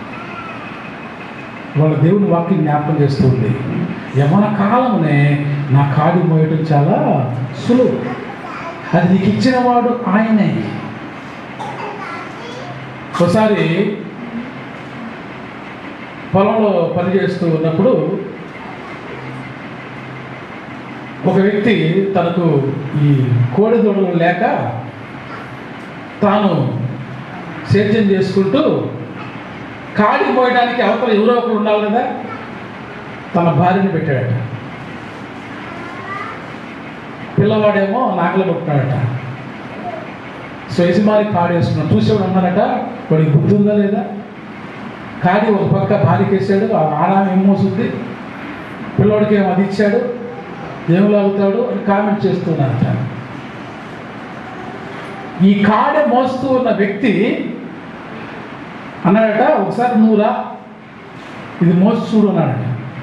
వాళ్ళ దేవుని వాక్యం జ్ఞాపకం చేస్తుంది యవన కాలమునే నా కాడి మోయటం చాలా సులువు అది నీకు ఇచ్చిన వాడు ఆయనే ఒకసారి పొలంలో పని చేస్తూ ఉన్నప్పుడు ఒక వ్యక్తి తనకు ఈ కోడి దొడలు లేక తాను సేద్యం చేసుకుంటూ కాడి మోయడానికి అవతల ఎవరో ఒకరు ఉండాలి కదా తన భార్యని పెట్టాడట పిల్లవాడేమో నాగలు పట్టుకున్నాడట సో యజమాని కాడి వేసుకున్నాడు చూసేవాడు అన్నాడట వాడికి బుద్ధి ఉందా లేదా కాడి ఒక పక్క భార్యకి వేసాడు ఆ ఆడామె ఏం మోసుంది పిల్లోడికి ఏమో అది ఇచ్చాడు ఏం లాగుతాడు అని కామెంట్ చేస్తున్నాడట ఈ కాడ మోస్తూ ఉన్న వ్యక్తి అన్నాడట ఒకసారి నువ్వు రా ఇది మోసి చూడు అన్నాడట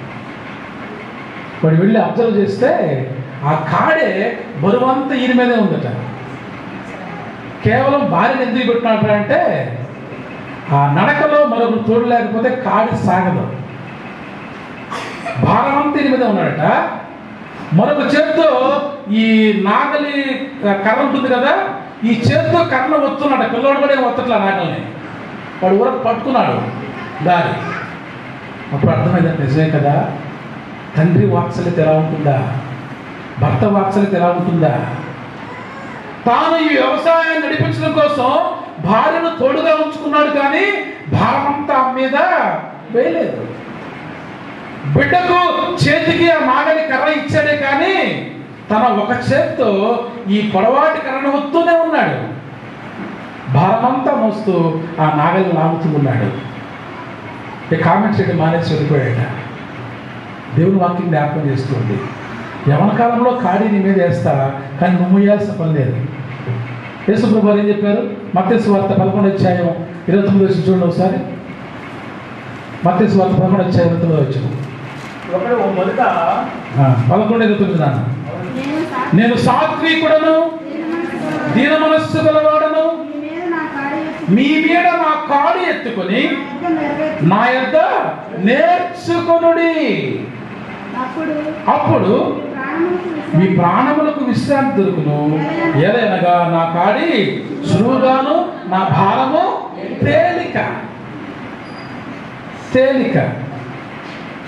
వాడు వెళ్ళి అబ్జర్వ్ చేస్తే ఆ కాడే బరువంతా ఈయన మీదే ఉందట కేవలం భార్యను ఎందుకు పెట్టినట్టు అంటే ఆ నడకలో మరొకరు తోడు లేకపోతే కాడి సాగదు భారమంతా ఈయన మీద ఉన్నాడట మరొక చేత్తో ఈ నాగలి కర్ర ఉంటుంది కదా ఈ చేత్తో కర్ర వస్తున్నాడు పిల్లవాడు కూడా ఏం వత్తట్లా నాగల్ని వాడు ఊరకు పట్టుకున్నాడు దారి అప్పుడు అర్థమైంది నిజమే కదా తండ్రి వాత్సల్యత ఎలా ఉంటుందా భర్త వాత్సల్యత ఎలా ఉంటుందా తాను ఈ వ్యవసాయాన్ని నడిపించడం కోసం భార్యను తోడుగా ఉంచుకున్నాడు కానీ భారమంతా ఆమె మీద వేయలేదు బిడ్డకు చేతికి ఆ నాగలి కర్ర ఇచ్చాడే కానీ తన ఒక చేత్తో ఈ పొడవాటి కర్రను ఒత్తూనే ఉన్నాడు భారమంతా మోస్తూ ఆ నాగలి లాగుతూ ఉన్నాడు ఈ కామెంట్ చేయడం మానేసి వెళ్ళిపోయాట దేవుని వాక్యం జ్ఞాపకం చేస్తుంది యవన కాలంలో కాడి నీ మీద వేస్తా కానీ నువ్వు వేయాల్సిన పని లేదు యేసుప్రభు వారు ఏం చెప్పారు మత్స్సు వార్త పదకొండు అధ్యాయం ఇరవై తొమ్మిది వచ్చి చూడండి ఒకసారి మత్స్సు వార్త పదకొండు అధ్యాయం ఇరవై తొమ్మిది వచ్చి ఒకడు ఓ మొదట పదకొండు ఇరవై తొమ్మిది నాన్న నేను సాక్షి నేను సాత్వికుడను దీన మనస్సు గలవాడను మీ మీద నా కాడి ఎత్తి మీ మీద నా కాడు ఎత్తుకొని ఇంకా నెరవేర్చు. నా యొద్ద నేర్చుకొనుడి అప్పుడు అప్పుడు ప్రాణములకు మీ విశ్రాంతి ప్రాణములకు విశ్రాంతి దొరుకును ఏదైనగా నా కాడి సులువుగాను నా భారము తేలిక తేలిక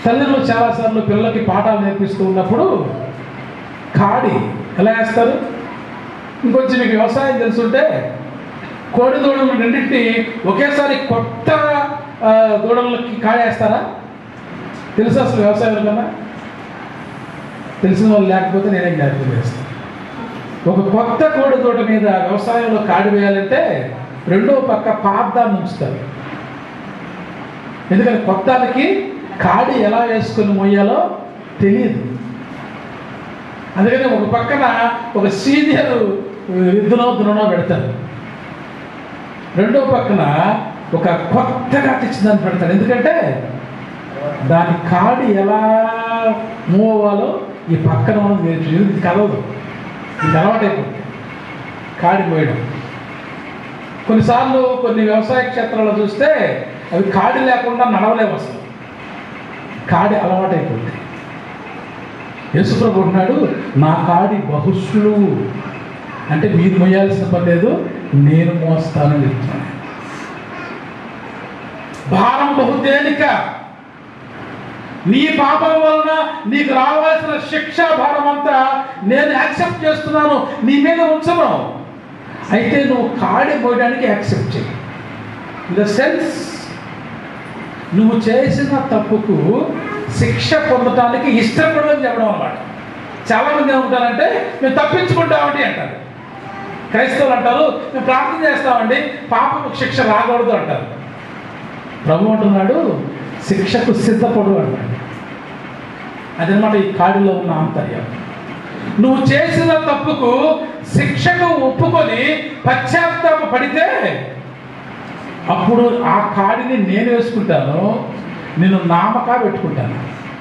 తల్లిదండ్రులు చాలాసార్లు పిల్లలకి పాఠాలు నేర్పిస్తూ ఉన్నప్పుడు కాడి ఎలా వేస్తారు ఇంకొంచెం మీకు వ్యవసాయం తెలుసుంటే కోడి దూడలు రెండింటిని ఒకేసారి కొత్త ఆ, దూడలకి కాడేస్తారా తెలుసా అసలు వ్యవసాయం కన్నా తెలిసిన వాళ్ళు లేకపోతే నేనే జ్ఞాపకం చేస్తాను ఒక కొత్త కోడి తోట మీద వ్యవసాయంలో కాడి వేయాలంటే రెండో పక్క పాదాన్ని ఉంచుతారు ఎందుకంటే కొత్తలకి కాడి ఎలా వేసుకొని మోయాలో తెలియదు అందుకని ఒక పక్కన ఒక సీనియర్ విద్దునో దునో పెడతారు రెండో పక్కన ఒక కొత్తగా తెచ్చిందని పెడతారు ఎందుకంటే దాని కాడి ఎలా మూవ్ అవ్వాలో ఈ పక్కన మనం నేర్చు ఇది కలవదు ఇది అలవాటైపోతుంది కాడి మోయడం కొన్నిసార్లు కొన్ని వ్యవసాయ క్షేత్రాల్లో చూస్తే అవి కాడి లేకుండా నడవలేవు అసలు కాడి అలవాటైపోతుంది యేసుప్రభు ఉన్నాడు నా కాడి బహుశులు అంటే మీరు మోయాల్సిన పని లేదు నేను మోస్తానని చెప్తున్నాను భారం బహుతేలిక నీ పాపం వలన నీకు రావాల్సిన శిక్ష భారం అంతా నేను యాక్సెప్ట్ చేస్తున్నాను నీ మీద ఉంచను అయితే నువ్వు కాడి పోయడానికి యాక్సెప్ట్ చేయి ఇన్ ద సెన్స్ నువ్వు చేసిన తప్పుకు శిక్ష పొందటానికి ఇష్టపడమని చెప్పడం అన్నమాట చాలామంది ఏమంటారంటే మేము తప్పించుకుంటామండి అంటారు క్రైస్తవులు అంటారు మేము ప్రార్థన చేస్తామండి పాపకు శిక్ష రాకూడదు అంటారు ప్రభు అంటున్నాడు శిక్షకు సిద్ధపడు అంటాడు అదనమాట ఈ కాడిలో ఉన్న ఆంతర్యం నువ్వు చేసిన తప్పుకు శిక్షకు ఒప్పుకొని పశ్చాత్తాప పడితే అప్పుడు ఆ కాడిని నేను వేసుకుంటాను నేను నామకా పెట్టుకుంటాను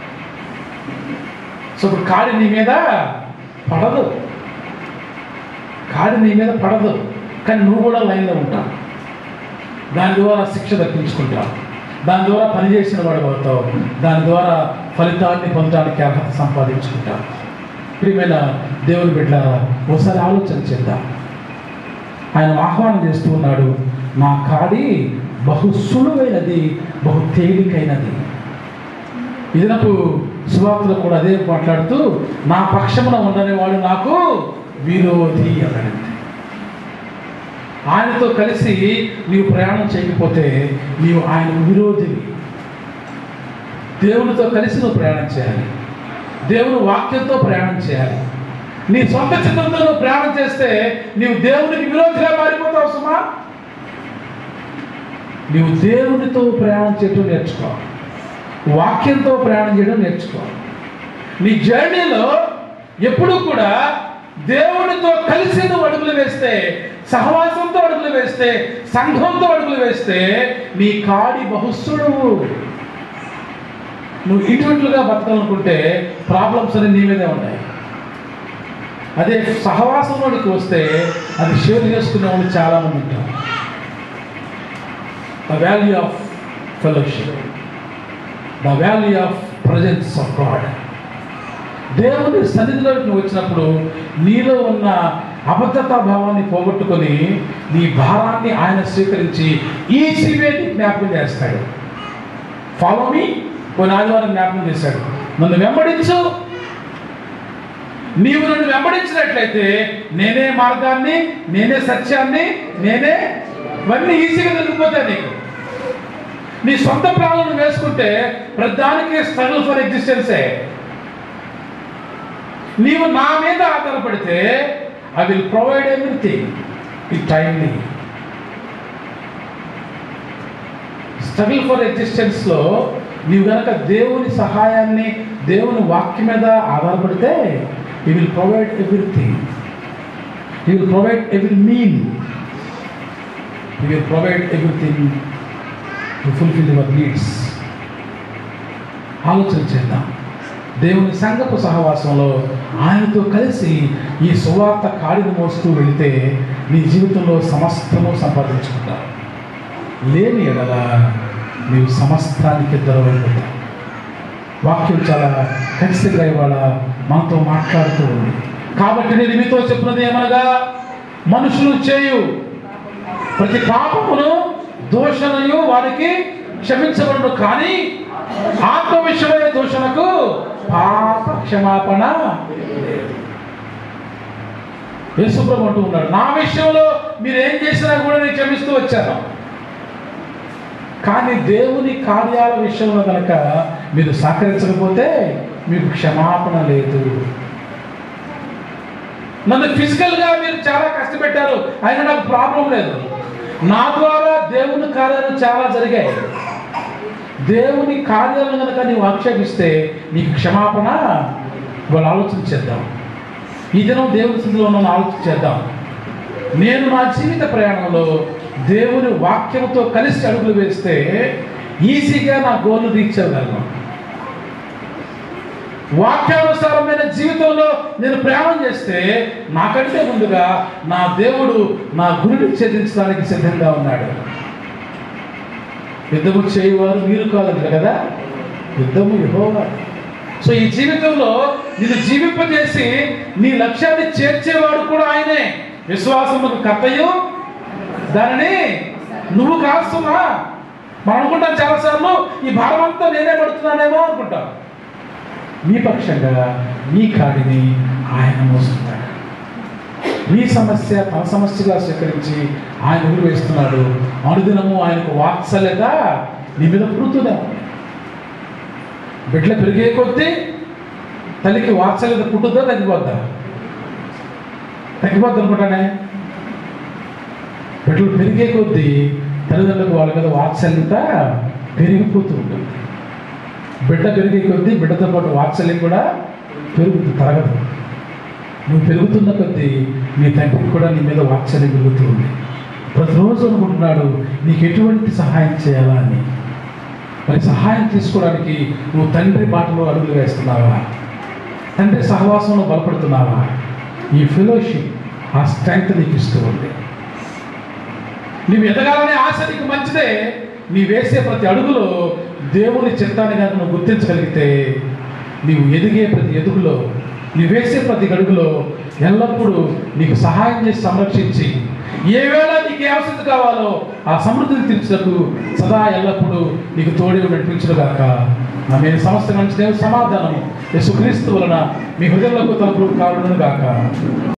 సో ఇప్పుడు కాడి నీ మీద పడదు కాడి నీ మీద పడదు కానీ నువ్వు కూడా లైన్లో ఉంటావు దాని ద్వారా శిక్ష దక్కించుకుంటావు దాని ద్వారా పనిచేసిన వాడు అవుతావు దాని ద్వారా ఫలితాన్ని పొందడానికి అర్హత సంపాదించుకుంటావు ప్రియమైన దేవుని బిడ్డ ఒకసారి ఆలోచన చేద్దాం ఆయన ఆహ్వానం చేస్తూ ఉన్నాడు నా కాడి బహు సులువైనది బహు తేలికైనది ఇదనపు సువార్తలో కూడా అదే మాట్లాడుతూ నా పక్షమున ఉండని వాడు నాకు విరోధి అన్నాడు ఆయనతో కలిసి నీవు ప్రయాణం చేయకపోతే నీవు ఆయన విరోధివి దేవునితో కలిసి నువ్వు ప్రయాణం చేయాలి దేవుని వాక్యంతో ప్రయాణం చేయాలి నీ సొంత చిత్రంతో నువ్వు ప్రయాణం చేస్తే నీవు దేవునికి విరోధిగా మారిపోతావు సుమా నీవు దేవునితో ప్రయాణం చేయడం నేర్చుకో వాక్యంతో ప్రయాణం చేయడం నేర్చుకో నీ జర్నీలో ఎప్పుడూ కూడా దేవునితో కలిసి నువ్వు అడుగులు వేస్తే సహవాసంతో అడుగులు వేస్తే సంఘంతో అడుగులు వేస్తే నీ కాడి బహుస్సుడు నువ్వు ఇటువంటిగా బతకాలనుకుంటే ప్రాబ్లమ్స్ అన్ని నీ మీదే ఉన్నాయి అదే సహవాసంలోనికి వస్తే అది షేర్ చేసుకునే వాళ్ళు చాలామంది ఉంటారు the value of fellowship the value of presence of God దేవుని సన్నిధిలోకి నువ్వు వచ్చినప్పుడు నీలో ఉన్న అబద్ధతా భావాన్ని పోగొట్టుకొని నీ భారాన్ని ఆయన స్వీకరించి ఈ సివేని జ్ఞాపకం చేస్తాడు ఫాలో మీ కొన్ని ఆదివారం జ్ఞాపకం చేశాడు నన్ను వెంబడించు నీవు నన్ను వెంబడించినట్లయితే నేనే మార్గాన్ని నేనే సత్యాన్ని నేనే ఇవన్నీ ఈజీగా దొరికిపోతాయి నీకు నీ సొంత ప్రాణాలను వేసుకుంటే ప్రతిదానికి స్ట్రగుల్ ఫర్ ఎగ్జిస్టెన్సే నీవు నా మీద ఆధారపడితే ఐ విల్ ప్రొవైడ్ ఎవ్రీథింగ్ ఈ టైంని స్ట్రగుల్ ఫర్ ఎగ్జిస్టెన్స్లో నీవు గనక దేవుని సహాయాన్ని దేవుని వాక్యం మీద ఆధారపడితే you will provide everything you will provide every mean you will provide everything to fulfil your needs ఆలోచన చేద్దాం దేవుని సంఘపు సహవాసంలో ఆయనతో కలిసి ఈ సువార్త కాడిని మోస్తూ వెళితే నీ జీవితంలో సమస్తము సంపాదించుకుంటావు లేని ఎడల నీవు సమస్తానికి దొరవైపోతావు వాక్యం చాలా ఖచ్చితంగా ఇవాళ మనతో మాట్లాడుతూ ఉంది కాబట్టి నేను మీతో చెప్పినది ఏమనగా మనుషులు చేయు ప్రతి పాపమును దోషణయు వారికి క్షమించబడును కానీ ఆత్మ విషయమై పాప క్షమాపణ లేదు యేసుప్రభు అంటూ ఉన్నాడు నా విషయంలో మీరు ఏం చేసినా కూడా నేను క్షమిస్తూ వచ్చాను కానీ దేవుని కార్యాల విషయంలో కనుక మీరు సహకరించకపోతే మీకు క్షమాపణ లేదు నన్ను ఫిజికల్గా మీరు చాలా కష్టపెట్టారు అయినా నాకు ప్రాబ్లం లేదు నా ద్వారా దేవుని కార్యాలు చాలా జరిగాయి దేవుని కార్యాలను కనుక నీవు ఆక్షేపిస్తే నీకు క్షమాపణ వాళ్ళు ఆలోచన చేద్దాం ఈ దినం దేవుని స్థితిలో ఉన్న ఆలోచన చేద్దాం నేను నా జీవిత ప్రయాణంలో దేవుని వాక్యంతో కలిసి అడుగులు వేస్తే ఈజీగా నా గోల్ను రీచ్ అవ్వగలను వాక్యానుసారమైన జీవితంలో నేను ప్రయాణం చేస్తే నాకంటే ముందుగా నా దేవుడు నా గురిని ఛేదించడానికి సిద్ధంగా ఉన్నాడు యుద్ధము చేయవారు మీరు కాదు కదా యుద్ధము యెహోవా సో ఈ జీవితంలో నిన్ను జీవింపజేసి నీ లక్ష్యాన్ని చేర్చేవాడు కూడా ఆయనే విశ్వాసముకు కర్తయు దానిని నువ్వు కాస్తున్నా మనం అనుకుంటాం చాలాసార్లు ఈ భారం అంతా నేనే పడుతున్నానేమో అనుకుంటాం మీ పక్షంగా మీ కాడిని ఆయన మోస్తున్నాడు మీ సమస్య తన సమస్యగా స్వీకరించి ఆయన ఊరు వేస్తున్నాడు అనుదినము ఆయనకు వాత్సల్యత నీ మీద పుడుతుందా బిడ్డలు పెరిగే కొద్దీ తల్లికి వాత్సల్యత పుట్టుద్దా తగ్గిపోద్దా తగ్గిపోద్ది అనుకుంటానే బిడ్డలు పెరిగే కొద్దీ తల్లిదండ్రులకు వాళ్ళ మీద వాత్సల్యత పెరిగిపోతూ ఉంటుంది బిడ్డ పెరిగే కొద్దీ బిడ్డతో పాటు వాత్సల్యం కూడా పెరుగుతుంది తరగదు నువ్వు పెరుగుతున్న కొద్దీ నీ తండ్రికి కూడా నీ మీద వాత్సల్యం పెరుగుతూ ఉంది ప్రతిరోజు అనుకుంటున్నాడు నీకు ఎటువంటి సహాయం చేయాలా అని మరి సహాయం తీసుకోవడానికి నువ్వు తండ్రి బాటలో అడుగులు వేస్తున్నావా తండ్రి సహవాసంలో బలపడుతున్నావా ఈ ఫెలోషిప్ ఆ స్ట్రెంగ్త్ నీకు ఇస్తూ ఉంది నీవు ఎదగాలనే ఆశ నీకు మంచిదే నీ వేసే ప్రతి అడుగులో దేవుని చిత్తాన్ని కనుక నువ్వు గుర్తించగలిగితే నీవు ఎదిగే ప్రతి ఎదుగులో నీ వేసే ప్రతి అడుగులో ఎల్లప్పుడూ నీకు సహాయం చేసి సంరక్షించి ఏ వేళ నీకు ఏ అవసరం కావాలో ఆ సమృద్ధిని తీర్చినట్టు సదా ఎల్లప్పుడూ నీకు తోడి నడిపించడు కాక ఆమె సమస్త నుంచి దేవుని సమాధానము యేసుక్రీస్తు వలన మీ హృదయంలో తలుపులు కావడం కాక